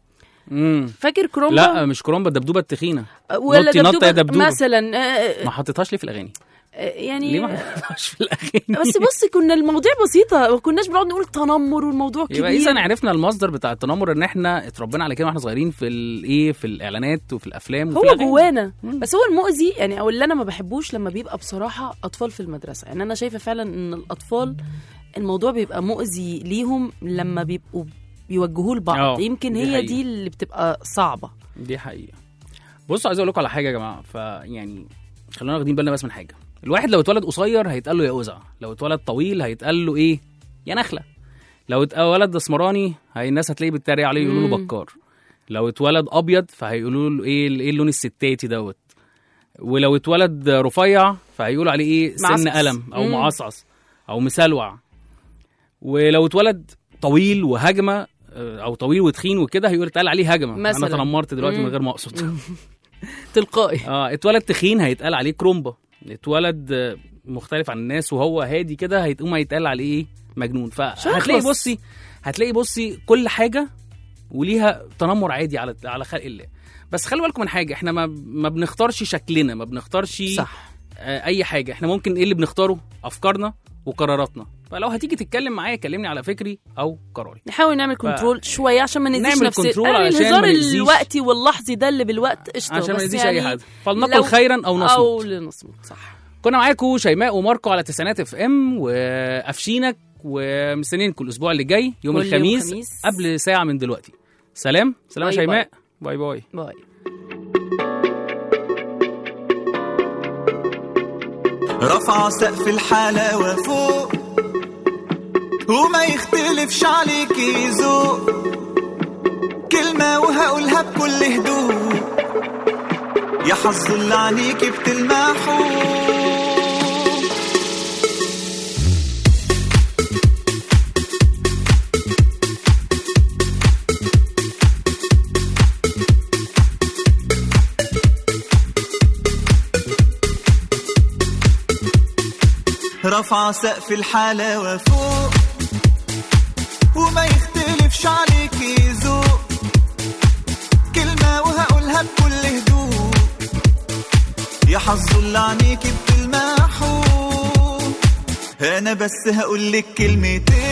امم فاكر كرومبا لا مش كرومبا الدبدوبه التخينه ولا نطي نطه يا دبدوبه مثلا آه، ما حطيتهاش ليه في الاغاني آه، يعني ليه ما حطيتهاش في الاغاني بس بص كنا المواضيع بسيطه ما كناش بنقعد نقول تنمر والموضوع كبير يبقى اذا عرفنا المصدر بتاع التنمر ان احنا اتربينا على كده واحنا صغيرين في الايه في الاعلانات وفي الافلام وفي هو الأغاني. جوانا بس هو المؤذي يعني او اللي انا ما بحبوش لما بيبقى بصراحه اطفال في المدرسه يعني انا شايفه فعلا ان الاطفال الموضوع بيبقى مؤذي ليهم لما بيبقوا بيوجهوه لبعض آه، يمكن دي هي حقيقة. دي اللي بتبقى صعبه دي حقيقه بصوا عايز اقول لكم على حاجه يا جماعه فيعني خلونا واخدين بالنا بس من حاجه الواحد لو اتولد قصير هيتقال له يا أزع لو اتولد طويل هيتقال له ايه يا نخله لو اتولد اسمراني هي الناس هتلاقيه بيتريق عليه يقولوا له مم. بكار لو اتولد ابيض فهيقولوا له ايه ايه اللون الستاتي دوت ولو اتولد رفيع فهيقولوا عليه ايه سن معصعص. قلم او مم. معصعص او مسلوع ولو اتولد طويل وهجمه آه، او طويل وتخين وكده هيقول اتقال عليه هجمه مثلاً. انا تنمرت دلوقتي من مم. غير ما اقصد تلقائي اه اتولد تخين هيتقال عليه كرومبا اتولد آه، مختلف عن الناس وهو هادي كده هيتقوم هيتقال عليه ايه مجنون فهتلاقي شخص. بصي هتلاقي بصي كل حاجه وليها تنمر عادي على على خلق الله بس خلي بالكم من حاجه احنا ما ما بنختارش شكلنا ما بنختارش صح آه اي حاجه احنا ممكن ايه اللي بنختاره افكارنا وقراراتنا فلو هتيجي تتكلم معايا كلمني على فكري او قراري نحاول نعمل كنترول شويه عشان ما نأذيش نعمل نفسنا كنترول أنا علشان الهزار ما نأذيش. الوقتي واللحظي ده اللي بالوقت قشطه عشان ما بس نأذيش يعني اي حد فلنقل لو- خيرا او نصمت او لنصمت صح كنا معاكم شيماء وماركو على تسعينات اف ام وافشينك ومستنيينكم الاسبوع اللي جاي يوم كل يوم الخميس خميس. قبل ساعه من دلوقتي سلام سلام يا باي شيماء باي باي باي رفع سقف الحلاوة فوق وما يختلفش عليكي ذوق كلمة وهقولها بكل هدوء يا حظ اللي عينيكي بتلمحه رفع سقف الحلاوة فوق وما يختلفش عليكي ذوق كلمة وهقولها بكل هدوء يا حظ اللي عينيكي بتلمحه انا بس هقولك كلمتين